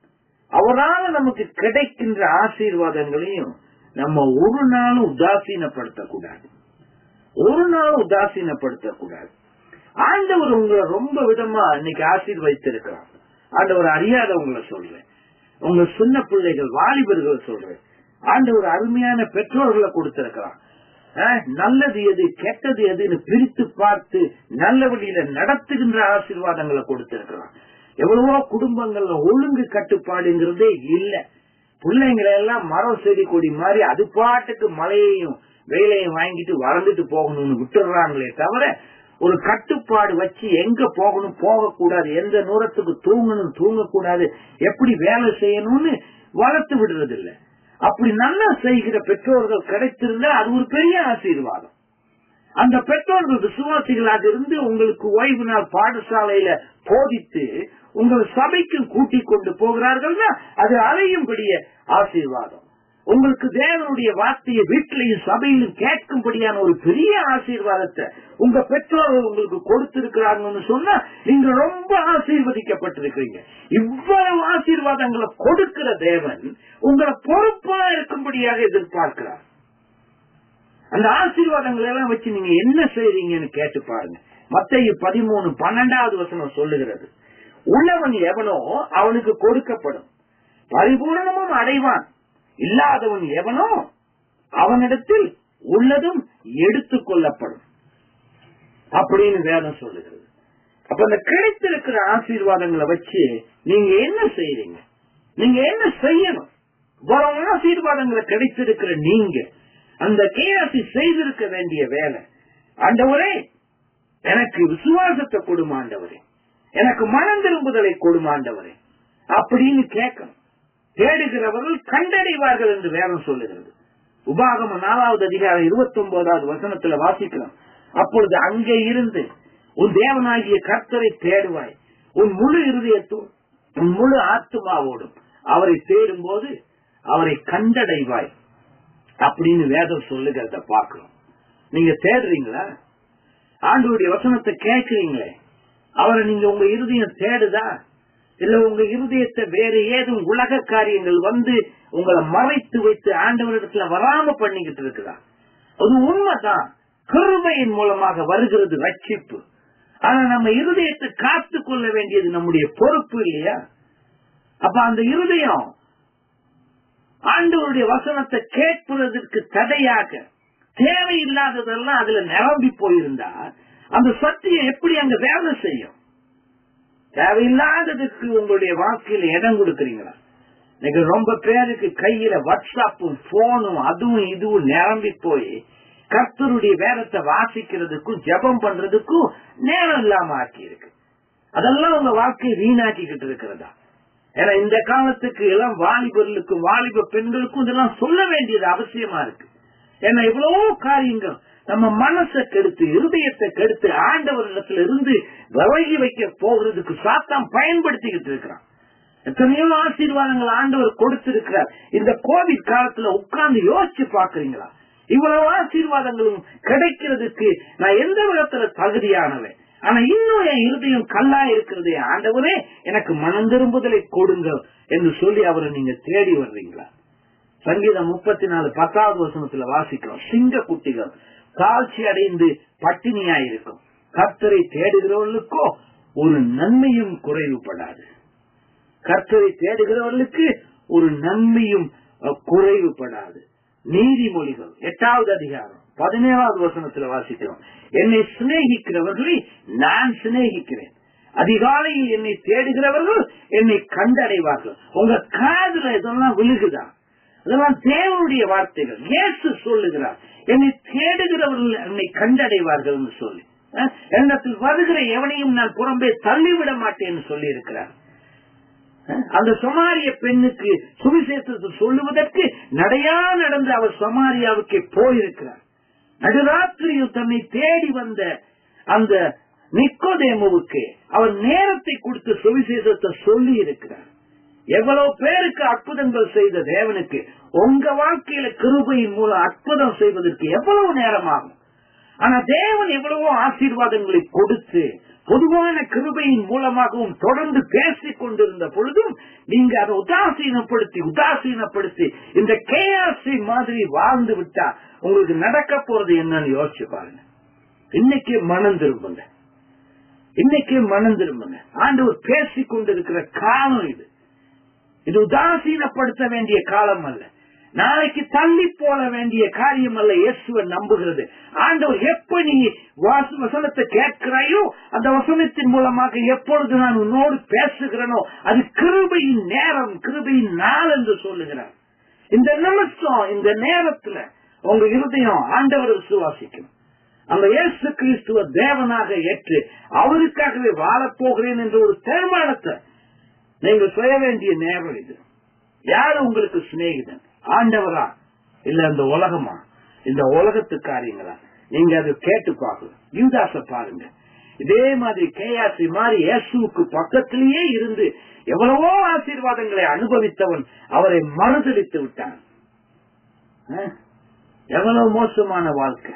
அவரால் நமக்கு கிடைக்கின்ற ஆசீர்வாதங்களையும் நம்ம ஒரு நாளும் உதாசீனப்படுத்தக்கூடாது ஒரு நாளும் உதாசீனப்படுத்தக்கூடாது ஆண்டவர் உங்களை ரொம்ப விதமா இன்னைக்கு ஆசீர்வதித்திருக்கிறார் ஆண்டவர் அறியாதவங்களை சொல்றேன் உங்க சின்ன பிள்ளைகள் வாலிபர்களை சொல்றேன் ஆண்டவர் அருமையான பெற்றோர்களை கொடுத்திருக்கிறார் அஹ், நல்லது எது கெட்டது எதுன்னு பிரித்து பார்த்து நல்ல வழியில நடத்துகின்ற ஆசீர்வாதங்களை கொடுத்திருக்கிறார் எவ்வளவோ குடும்பங்கள்ல ஒழுங்கு கட்டுப்பாடுங்கிறதே இல்ல பிள்ளைங்களை எல்லாம் மரம் செடி கொடி மாதிரி அது பாட்டுக்கு மழையையும் வெயிலையும் வாங்கிட்டு வளர்ந்துட்டு போகணும்னு விட்டுறாங்களே தவிர ஒரு கட்டுப்பாடு வச்சு எங்க போகணும் போகக்கூடாது எந்த தூரத்துக்கு தூங்கணும் தூங்கக்கூடாது எப்படி வேலை செய்யணும்னு வளர்த்து விடுறது இல்ல அப்படி நல்லா செய்கிற பெற்றோர்கள் கிடைத்திருந்தா அது ஒரு பெரிய ஆசீர்வாதம் அந்த பெற்றோர்கள் விசுவாசிகளாக இருந்து உங்களுக்கு ஓய்வு நாள் பாடசாலையில போதித்து உங்கள் சபைக்கு கூட்டிக் கொண்டு போகிறார்கள்னா அது அலையும்படிய ஆசீர்வாதம் உங்களுக்கு தேவனுடைய வார்த்தையை வீட்டிலையும் சபையிலும் கேட்கும்படியான ஒரு பெரிய ஆசீர்வாதத்தை உங்க பெற்றோர்கள் உங்களுக்கு கொடுத்திருக்கிறாங்கன்னு சொன்னா நீங்க ரொம்ப ஆசீர்வதிக்கப்பட்டிருக்கிறீங்க இவ்வளவு ஆசீர்வாதங்களை கொடுக்கிற தேவன் உங்களை பொறுப்பா இருக்கும்படியாக எதிர்பார்க்கிறார் அந்த ஆசீர்வாதங்களை எல்லாம் வச்சு நீங்க என்ன செய்றீங்கன்னு கேட்டு பாருங்க மத்திய பதிமூணு பன்னெண்டாவது வசனம் சொல்லுகிறது உள்ளவன் எவனோ அவனுக்கு கொடுக்கப்படும் பரிபூரணமும் அடைவான் இல்லாதவன் எவனோ அவனிடத்தில் உள்ளதும் எடுத்துக் கொள்ளப்படும் அப்படின்னு வேதம் சொல்லுகிறது அப்ப அந்த கிடைத்திருக்கிற ஆசீர்வாதங்களை வச்சு நீங்க என்ன செய்றீங்க நீங்க என்ன செய்யணும் வரும் ஆசீர்வாதங்களை கிடைத்திருக்கிற நீங்க அந்த கேஆசி செய்திருக்க வேண்டிய வேலை ஆண்டவரே எனக்கு விசுவாசத்தை கொடுமாண்டவரே எனக்கு மனம் திரும்புதலை கொடுமாண்டவரே அப்படின்னு கேட்கணும் தேடுகிறவர்கள் கண்டடைவார்கள் என்று வேதம் சொல்லுகிறது உபாகம நாலாவது அதிகாரம் இருபத்தி ஒன்பதாவது வசனத்துல வாசிக்கிறோம் அப்பொழுது அங்கே இருந்து உன் தேவனாகிய கர்த்தரை தேடுவாய் உன் முழு இருதயத்தோடு உன் முழு ஆத்துமாவோடும் அவரை தேடும் போது அவரை கண்டடைவாய் அப்படின்னு வேதம் சொல்லுகிறத பார்க்கிறோம் நீங்க தேடுறீங்களா ஆண்டவருடைய வசனத்தை கேட்கிறீங்களே அவரை நீங்க உங்க இருதயம் தேடுதா இல்ல உங்க இருதயத்தை வேற ஏதும் உலக காரியங்கள் வந்து உங்களை மறைத்து வைத்து ஆண்டவரிடத்துல வராம பண்ணிக்கிட்டு இருக்குதா அது உண்மைதான் கிருபையின் மூலமாக வருகிறது ரட்சிப்பு ஆனா நம்ம இருதயத்தை காத்து கொள்ள வேண்டியது நம்முடைய பொறுப்பு இல்லையா அப்ப அந்த இருதயம் ஆண்டவருடைய வசனத்தை கேட்பதற்கு தடையாக தேவையில்லாததெல்லாம் அதுல நிரம்பி போயிருந்தா அந்த சத்தியம் எப்படி அங்க வேலை செய்யும் தேவையில்லாததுக்கு உங்களுடைய வாழ்க்கையில இடம் கொடுக்கறீங்களா இன்னைக்கு ரொம்ப பேருக்கு கையில வாட்ஸ்அப்பும் போனும் அதுவும் இதுவும் நிரம்பி போய் கர்த்தருடைய வேதத்தை வாசிக்கிறதுக்கும் ஜெபம் பண்றதுக்கும் நேரம் இல்லாம ஆக்கி இருக்கு அதெல்லாம் உங்க வாழ்க்கையை வீணாக்கிக்கிட்டு இருக்கிறதா ஏன்னா இந்த காலத்துக்கு எல்லாம் வாலிபர்களுக்கும் வாலிப பெண்களுக்கும் இதெல்லாம் சொல்ல வேண்டியது அவசியமா இருக்கு ஏன்னா இவ்வளவோ காரியங்கள் நம்ம மனசை கெடுத்து இருதயத்தை கெடுத்து ஆண்டவரிடத்துல இருந்து விலகி வைக்க போகிறதுக்கு சாத்தான் பயன்படுத்திக்கிட்டு இருக்கிறான் எத்தனையோ ஆசீர்வாதங்கள் ஆண்டவர் கொடுத்திருக்கிறார் இந்த கோவிட் காலத்துல உட்கார்ந்து யோசிச்சு பாக்குறீங்களா இவ்வளவு ஆசீர்வாதங்களும் கிடைக்கிறதுக்கு நான் எந்த விதத்துல தகுதியானவன் ஆனா இன்னும் என் இருதயம் கல்லா இருக்கிறது ஆண்டவரே எனக்கு மனம் திரும்புதலை கொடுங்க என்று சொல்லி அவரை நீங்க தேடி வர்றீங்களா சங்கீதம் முப்பத்தி நாலு பத்தாவது வசனத்துல வாசிக்கிறோம் சிங்க குட்டிகள் தாழ்ச்சி அடைந்து பட்டினியாயிருக்கும் கர்த்தரை தேடுகிறவர்களுக்கோ ஒரு நன்மையும் குறைவுபடாது கர்த்தரை தேடுகிறவர்களுக்கு ஒரு நன்மையும் அஹ், குறைவுபடாது நீதிமொழிகள் எட்டாவது அதிகாரம் பதினேழாவது வசனத்துல வாசிக்கிறோம் என்னை சிநேகிக்கிறவர்களை நான் சிநேகிக்கிறேன் அதிகாலையில் என்னை தேடுகிறவர்கள் என்னை கண்டடைவார்கள் உங்க காதுல இதெல்லாம் விழுகுதா அதெல்லாம் தேவனுடைய வார்த்தைகள் இயேசு சொல்லுகிறார் என்னை தேடுகிறவர்கள் என்னை கண்டடைவார்கள் என்று சொல்லி அஹ், என்னத்தில் வருகிற எவனையும் நான் புறம்பே தள்ளிவிட மாட்டேன்னு சொல்லி இருக்கிறார் அந்த சமாரிய பெண்ணுக்கு சுவிசேஷத்தை சொல்லுவதற்கு நடையா நடந்து அவர் சமாரியாவுக்கு போயிருக்கிறார் நடுராத்திரியில் தன்னை தேடி வந்த அந்த நிக்கோதேமுவுக்கு அவர் நேரத்தை கொடுத்து சுவிசேஷத்தை சொல்லி இருக்கிறார் எவ்வளவு பேருக்கு அற்புதங்கள் செய்த தேவனுக்கு உங்க வாழ்க்கையில கிருபையின் மூலம் அற்புதம் செய்வதற்கு எவ்வளவு நேரம் ஆகும் ஆனா தேவன் எவ்வளவோ ஆசீர்வாதங்களை கொடுத்து பொதுவான கிருபையின் மூலமாகவும் தொடர்ந்து பேசிக் கொண்டிருந்த பொழுதும் நீங்க அதை உதாசீனப்படுத்தி உதாசீனப்படுத்தி இந்த கேஆர்சி மாதிரி வாழ்ந்து விட்டா உங்களுக்கு நடக்க போறது என்னன்னு யோசிச்சு பாருங்க இன்னைக்கு மனம் திரும்புங்க இன்னைக்கு மனம் திரும்புங்க ஆண்டவர் பேசிக் கொண்டிருக்கிற காலம் இது இது உதாசீனப்படுத்த வேண்டிய காலம் அல்ல நாளைக்கு தள்ளி போட வேண்டிய காரியம் அல்ல இயேசுவை நம்புகிறது ஆண்டவர் எப்ப நீ வாச- வசனத்தை கேட்கிறாயோ அந்த வசனத்தின் மூலமாக எப்பொழுது நான் உன்னோடு பேசுகிறேனோ அது கிருபையின் நேரம் கிருபையின் நாள் என்று சொல்லுகிறார் இந்த நிமிஷம் இந்த நேரத்துல உங்க இருதயம் ஆண்டவர் விசுவாசிக்கணும் அந்த இயேசு கிறிஸ்துவ தேவனாக ஏற்று அவருக்காகவே வாழப் போகிறேன் என்ற ஒரு தீர்மானத்தை நீங்கள் செய்ய வேண்டிய நேரம் இது யாரு உங்களுக்கு சிநேகிதன் ஆண்டவரா இல்ல இந்த உலகமா இந்த உலகத்து காரியங்களா நீங்க அதை கேட்டு பார்க்கணும் யூதாச பாருங்க இதே மாதிரி கேயாசி மாதிரி இயேசுவுக்கு பக்கத்திலேயே இருந்து எவ்வளவோ ஆசீர்வாதங்களை அனுபவித்தவன் அவரை மறுதளித்து விட்டான் அஹ்? எவ்வளவு மோசமான வாழ்க்கை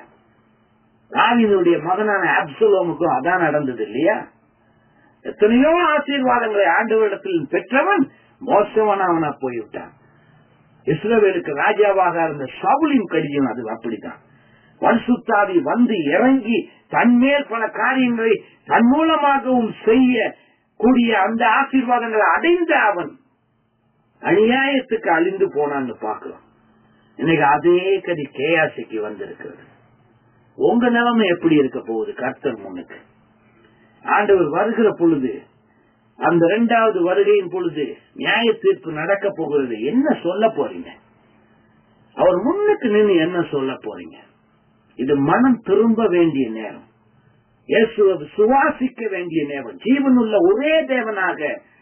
தாவீதுடைய மகனான அப்சலோமுக்கும் அதான் நடந்தது இல்லையா எத்தனையோ ஆசீர்வாதங்களை ஆண்டவரிடத்தில் பெற்றவன் மோசமானவனா போய்விட்டான் இஸ்ரவேலுக்கு ராஜாவாக இருந்த சவுலின் கடிதம் அது அப்படித்தான் பரிசுத்தாவி வந்து இறங்கி தன்மேல் பல காரியங்களை தன் மூலமாகவும் செய்ய கூடிய அந்த ஆசீர்வாதங்களை அடைந்த அவன் அநியாயத்துக்கு அழிந்து போனான்னு பார்க்கிறோம் இன்னைக்கு அதே கதி கேயாசிக்கு வந்திருக்கிறது உங்க நிலைமை எப்படி இருக்க போகுது கர்த்தர் முன்னுக்கு ஆண்டவர் வருகிற பொழுது அந்த இரண்டாவது வருகையின் பொழுது நியாய தீர்ப்பு நடக்க போகிறது என்ன சொல்ல போறீங்க அவர் முன்னுக்கு நின்று என்ன சொல்ல போறீங்க இது மனம் திரும்ப வேண்டிய நேரம் இயேசுவை சுவாசிக்க வேண்டிய நேரம் ஜீவனுள்ள ஒரே தேவனாக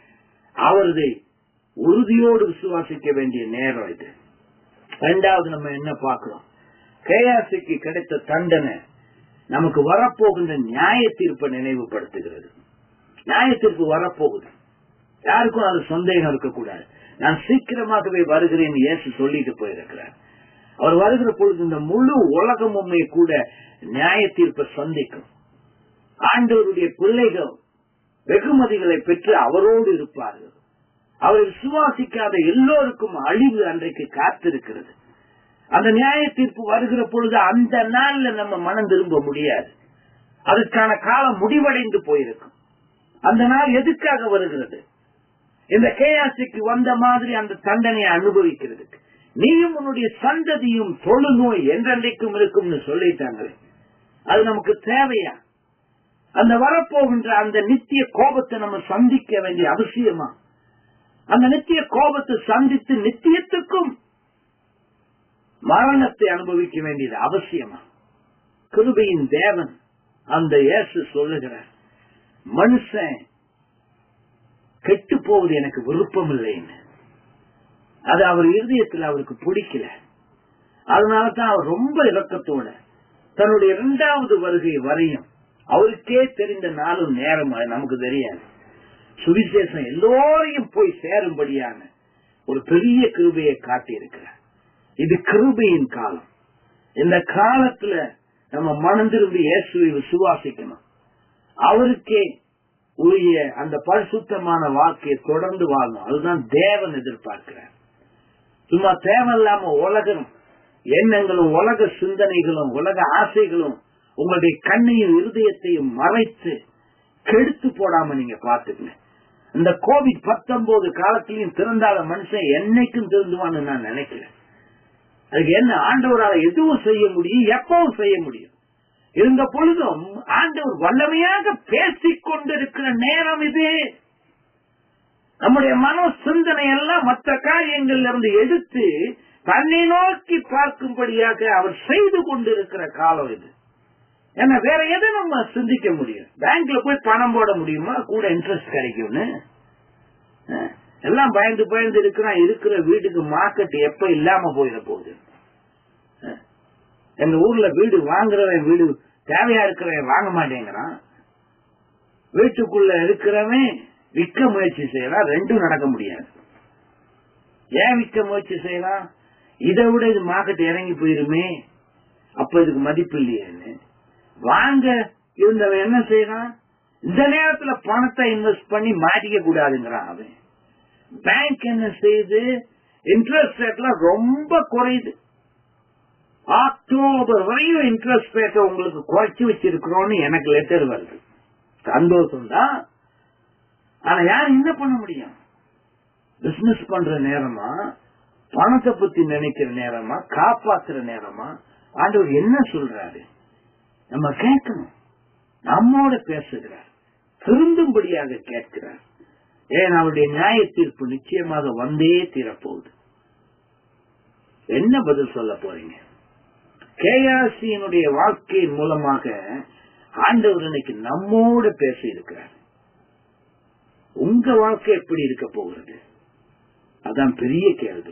அவரது உறுதியோடு விசுவாசிக்க வேண்டிய நேரம் இது இரண்டாவது நம்ம என்ன பார்க்கிறோம் கேயாசிக்கு கிடைத்த தண்டனை நமக்கு வரப்போகின்ற நியாய தீர்ப்பை நினைவுபடுத்துகிறது நியாய தீர்ப்பு வரப்போகுது யாருக்கும் அது சந்தேகம் இருக்கக்கூடாது நான் சீக்கிரமாகவே வருகிறேன் இயேசு சொல்லிட்டு போயிருக்கிறார் அவர் வருகிற பொழுது இந்த முழு உலகமுமே கூட நியாய தீர்ப்பை சந்திக்கும் ஆண்டவருடைய பிள்ளைகள் வெகுமதிகளை பெற்று அவரோடு இருப்பார்கள் அவரை விசுவாசிக்காத எல்லோருக்கும் அழிவு அன்றைக்கு காத்திருக்கிறது அந்த நியாய தீர்ப்பு வருகிற பொழுது அந்த நாள்ல நம்ம மனம் திரும்ப முடியாது அதுக்கான காலம் முடிவடைந்து போயிருக்கும் அந்த நாள் எதுக்காக வருகிறது இந்த கேயாசிக்கு வந்த மாதிரி அந்த தண்டனையை அனுபவிக்கிறதுக்கு நீயும் உன்னுடைய சந்ததியும் தொழுநோய் என்றென்றைக்கும் இருக்கும்னு சொல்லிட்டாங்களே அது நமக்கு தேவையா அந்த வரப்போகின்ற அந்த நித்திய கோபத்தை நம்ம சந்திக்க வேண்டிய அவசியமா அந்த நித்திய கோபத்தை சந்தித்து நித்தியத்துக்கும் மரணத்தை அனுபவிக்க வேண்டியது அவசியமா கிருபையின் தேவன் அந்த இயேசு சொல்லுகிறார் மனுஷன் கெட்டு போவது எனக்கு விருப்பம் இல்லைன்னு அது அவர் இருதயத்தில் அவருக்கு பிடிக்கல அதனாலதான் அவர் ரொம்ப இலக்கத்தோட தன்னுடைய இரண்டாவது வருகை வரையும் அவருக்கே தெரிந்த நாளும் நேரம் அது நமக்கு தெரியாது சுவிசேஷம் எல்லோரையும் போய் சேரும்படியான ஒரு பெரிய கிருபையை காட்டியிருக்கிறார் இது கிருபையின் காலம் இந்த காலத்துல நம்ம மனம் திரும்பி இயேசுவை விசுவாசிக்கணும் அவருக்கே உரிய அந்த பரிசுத்தமான வாழ்க்கையை தொடர்ந்து வாழணும் அதுதான் தேவன் எதிர்பார்க்கிறார் சும்மா தேவையில்லாம உலகம் எண்ணங்களும் உலக சிந்தனைகளும் உலக ஆசைகளும் உங்களுடைய கண்ணையும் இருதயத்தையும் மறைத்து கெடுத்து போடாம நீங்க பாத்துக்கங்க இந்த கோவிட் பத்தொன்பது காலத்திலையும் திறந்தாத மனுஷன் என்னைக்கும் திருந்துவான்னு நான் நினைக்கிறேன் அதுக்கு என்ன ஆண்டவரால் எதுவும் செய்ய முடியும் எப்பவும் செய்ய முடியும் இருந்த பொழுதும் ஆண்டவர் வல்லமையாக பேசிக் கொண்டிருக்கிற நேரம் இது நம்முடைய மனோ சிந்தனை எல்லாம் மற்ற காரியங்கள்ல இருந்து எடுத்து தன்னை நோக்கி பார்க்கும்படியாக அவர் செய்து கொண்டிருக்கிற காலம் இது ஏன்னா வேற எதை நம்ம சிந்திக்க முடியும் பேங்க்ல போய் பணம் போட முடியுமா கூட இன்ட்ரெஸ்ட் கிடைக்கும்னு அஹ், எல்லாம் பயந்து பயந்து இருக்கிறான் இருக்கிற வீட்டுக்கு மார்க்கெட் எப்ப இல்லாம போயிட போகுது அஹ், எங்க ஊர்ல வீடு வாங்குறவன் வீடு தேவையா இருக்கிறவன் வாங்க மாட்டேங்கிறான் வீட்டுக்குள்ள இருக்கிறவன் விற்க முயற்சி செய்யலாம் ரெண்டும் நடக்க முடியாது ஏன் விற்க முயற்சி செய்யலாம் இதை விட இது மார்க்கெட் இறங்கி போயிருமே அப்ப இதுக்கு மதிப்பு இல்லையேன்னு வாங்க இருந்தவன் என்ன செய்யறான் இந்த நேரத்துல பணத்தை இன்வெஸ்ட் பண்ணி மாட்டிக்க கூடாதுங்கிறான் அவன் பேங்க் என்ன செய்யுது இன்ட்ரெஸ்ட் ரேட்ல ரொம்ப குறையுது அக்டோபர் வரையும் இன்ட்ரெஸ்ட் ரேட்டை உங்களுக்கு குறைச்சு வச்சிருக்கிறோம்னு எனக்கு லெட்டர் வருது சந்தோஷம் தான் ஆனா யார் என்ன பண்ண முடியும் பிசினஸ் பண்ற நேரமா பணத்தை பத்தி நினைக்கிற நேரமா காப்பாத்துற நேரமா ஆண்டவர் என்ன சொல்றாரு நம்ம கேட்கணும் நம்மோட பேசுகிறார் திருந்தும்படியாக கேட்கிறார் ஏன் அவருடைய நியாய தீர்ப்பு நிச்சயமாக வந்தே தீரப்போகுது என்ன பதில் சொல்ல போறீங்க கேஆர்சியினுடைய வாழ்க்கையின் மூலமாக ஆண்டவர் இன்னைக்கு நம்மோட பேசி இருக்கிறார் உங்க வாழ்க்கை எப்படி இருக்க போகிறது அதான் பெரிய கேள்வி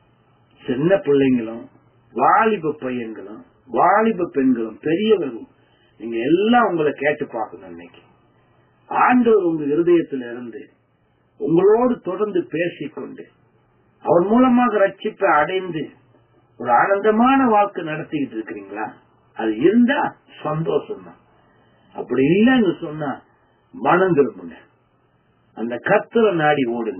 சின்ன பிள்ளைங்களும் வாலிப பையன்களும் வாலிப பெண்களும் பெரியவர்களும் நீங்க எல்லாம் உங்களை கேட்டு பார்க்கணும் இன்னைக்கு ஆண்டவர் உங்க இருதயத்துல இருந்து உங்களோடு தொடர்ந்து பேசிக்கொண்டு அவர் மூலமாக ரட்சிப்பை அடைந்து ஒரு ஆனந்தமான வாழ்க்கை நடத்திக்கிட்டு இருக்கிறீங்களா அது இருந்தா சந்தோஷம் தான் அப்படி இல்லைன்னு சொன்னா மனம் திரும்புங்க அந்த கத்தரை நாடி ஓடுங்க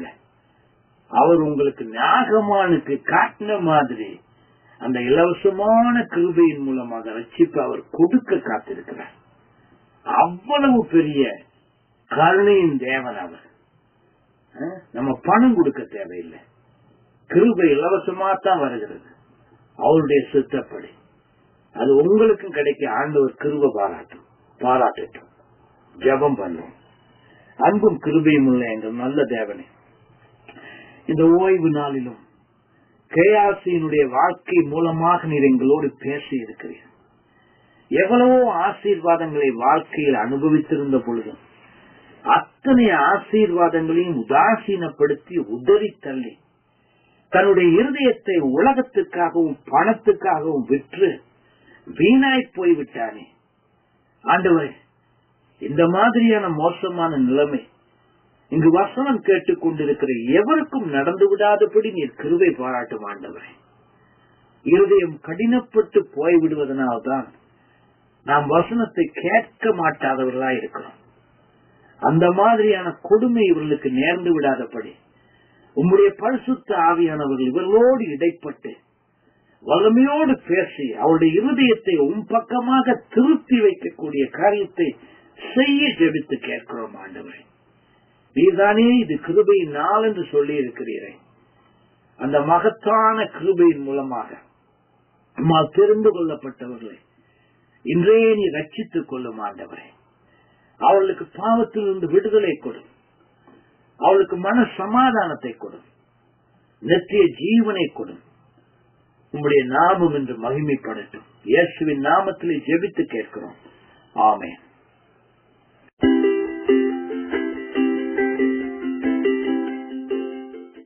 அவர் உங்களுக்கு நாகமானுக்கு காட்டின மாதிரி அந்த இலவசமான கிருபையின் மூலமாக ரட்சிப்பு அவர் கொடுக்க காத்திருக்கிறார் அவ்வளவு பெரிய கருணையின் தேவன் அவர் அஹ், நம்ம பணம் கொடுக்க தேவையில்லை கிருபை இலவசமா தான் வருகிறது அவருடைய சித்தப்படி அது உங்களுக்கும் கிடைக்க ஆண்டவர் கிருப பாராட்டும் பாராட்டட்டும் ஜெபம் பண்ணும் அன்பும் கிருபையும் உள்ள எங்கள் நல்ல தேவனே இந்த ஓய்வு நாளிலும் கேஆர்சியினுடைய வாழ்க்கை மூலமாக நீர் எங்களோடு பேசி இருக்கிறீர் எவ்வளவோ ஆசீர்வாதங்களை வாழ்க்கையில் அனுபவித்திருந்த பொழுதும் அத்தனை ஆசீர்வாதங்களையும் உதாசீனப்படுத்தி உதறி தள்ளி தன்னுடைய இருதயத்தை உலகத்துக்காகவும் பணத்துக்காகவும் விற்று வீணாய் போய்விட்டானே ஆண்டவரே இந்த மாதிரியான மோசமான நிலைமை இங்கு வசனம் கேட்டுக் கொண்டிருக்கிற எவருக்கும் நடந்து விடாதபடி நீர் கிருவை பாராட்டும் ஆண்டவரே இருதயம் கடினப்பட்டு போய்விடுவதனால்தான் நாம் வசனத்தை கேட்க மாட்டாதவர்களா இருக்கிறோம் அந்த மாதிரியான கொடுமை இவர்களுக்கு நேர்ந்து விடாதபடி உம்முடைய பரிசுத்த ஆவியானவர்கள் இவர்களோடு இடைப்பட்டு வல்லமையோடு பேசி அவருடைய இருதயத்தை உன் பக்கமாக திருத்தி வைக்கக்கூடிய காரியத்தை செய்ய ஜெபித்து கேட்கிறோம் ஆண்டவரே நீதானே இது கிருபையின் நாள் என்று சொல்லி இருக்கிறீரே அந்த மகத்தான கிருபையின் மூலமாக நம்மால் தெரிந்து கொள்ளப்பட்டவர்களை இன்றே நீ ரட்சித்துக் கொள்ளும் ஆண்டவரே அவர்களுக்கு பாவத்திலிருந்து விடுதலை கொடு அவளுக்கு மன சமாதானத்தை கொடு நித்திய ஜீவனை கொடு உம்முடைய நாமம் என்று மகிமைப்படட்டும் இயேசுவின் நாமத்திலே ஜெபித்து கேட்கிறோம் ஆமென்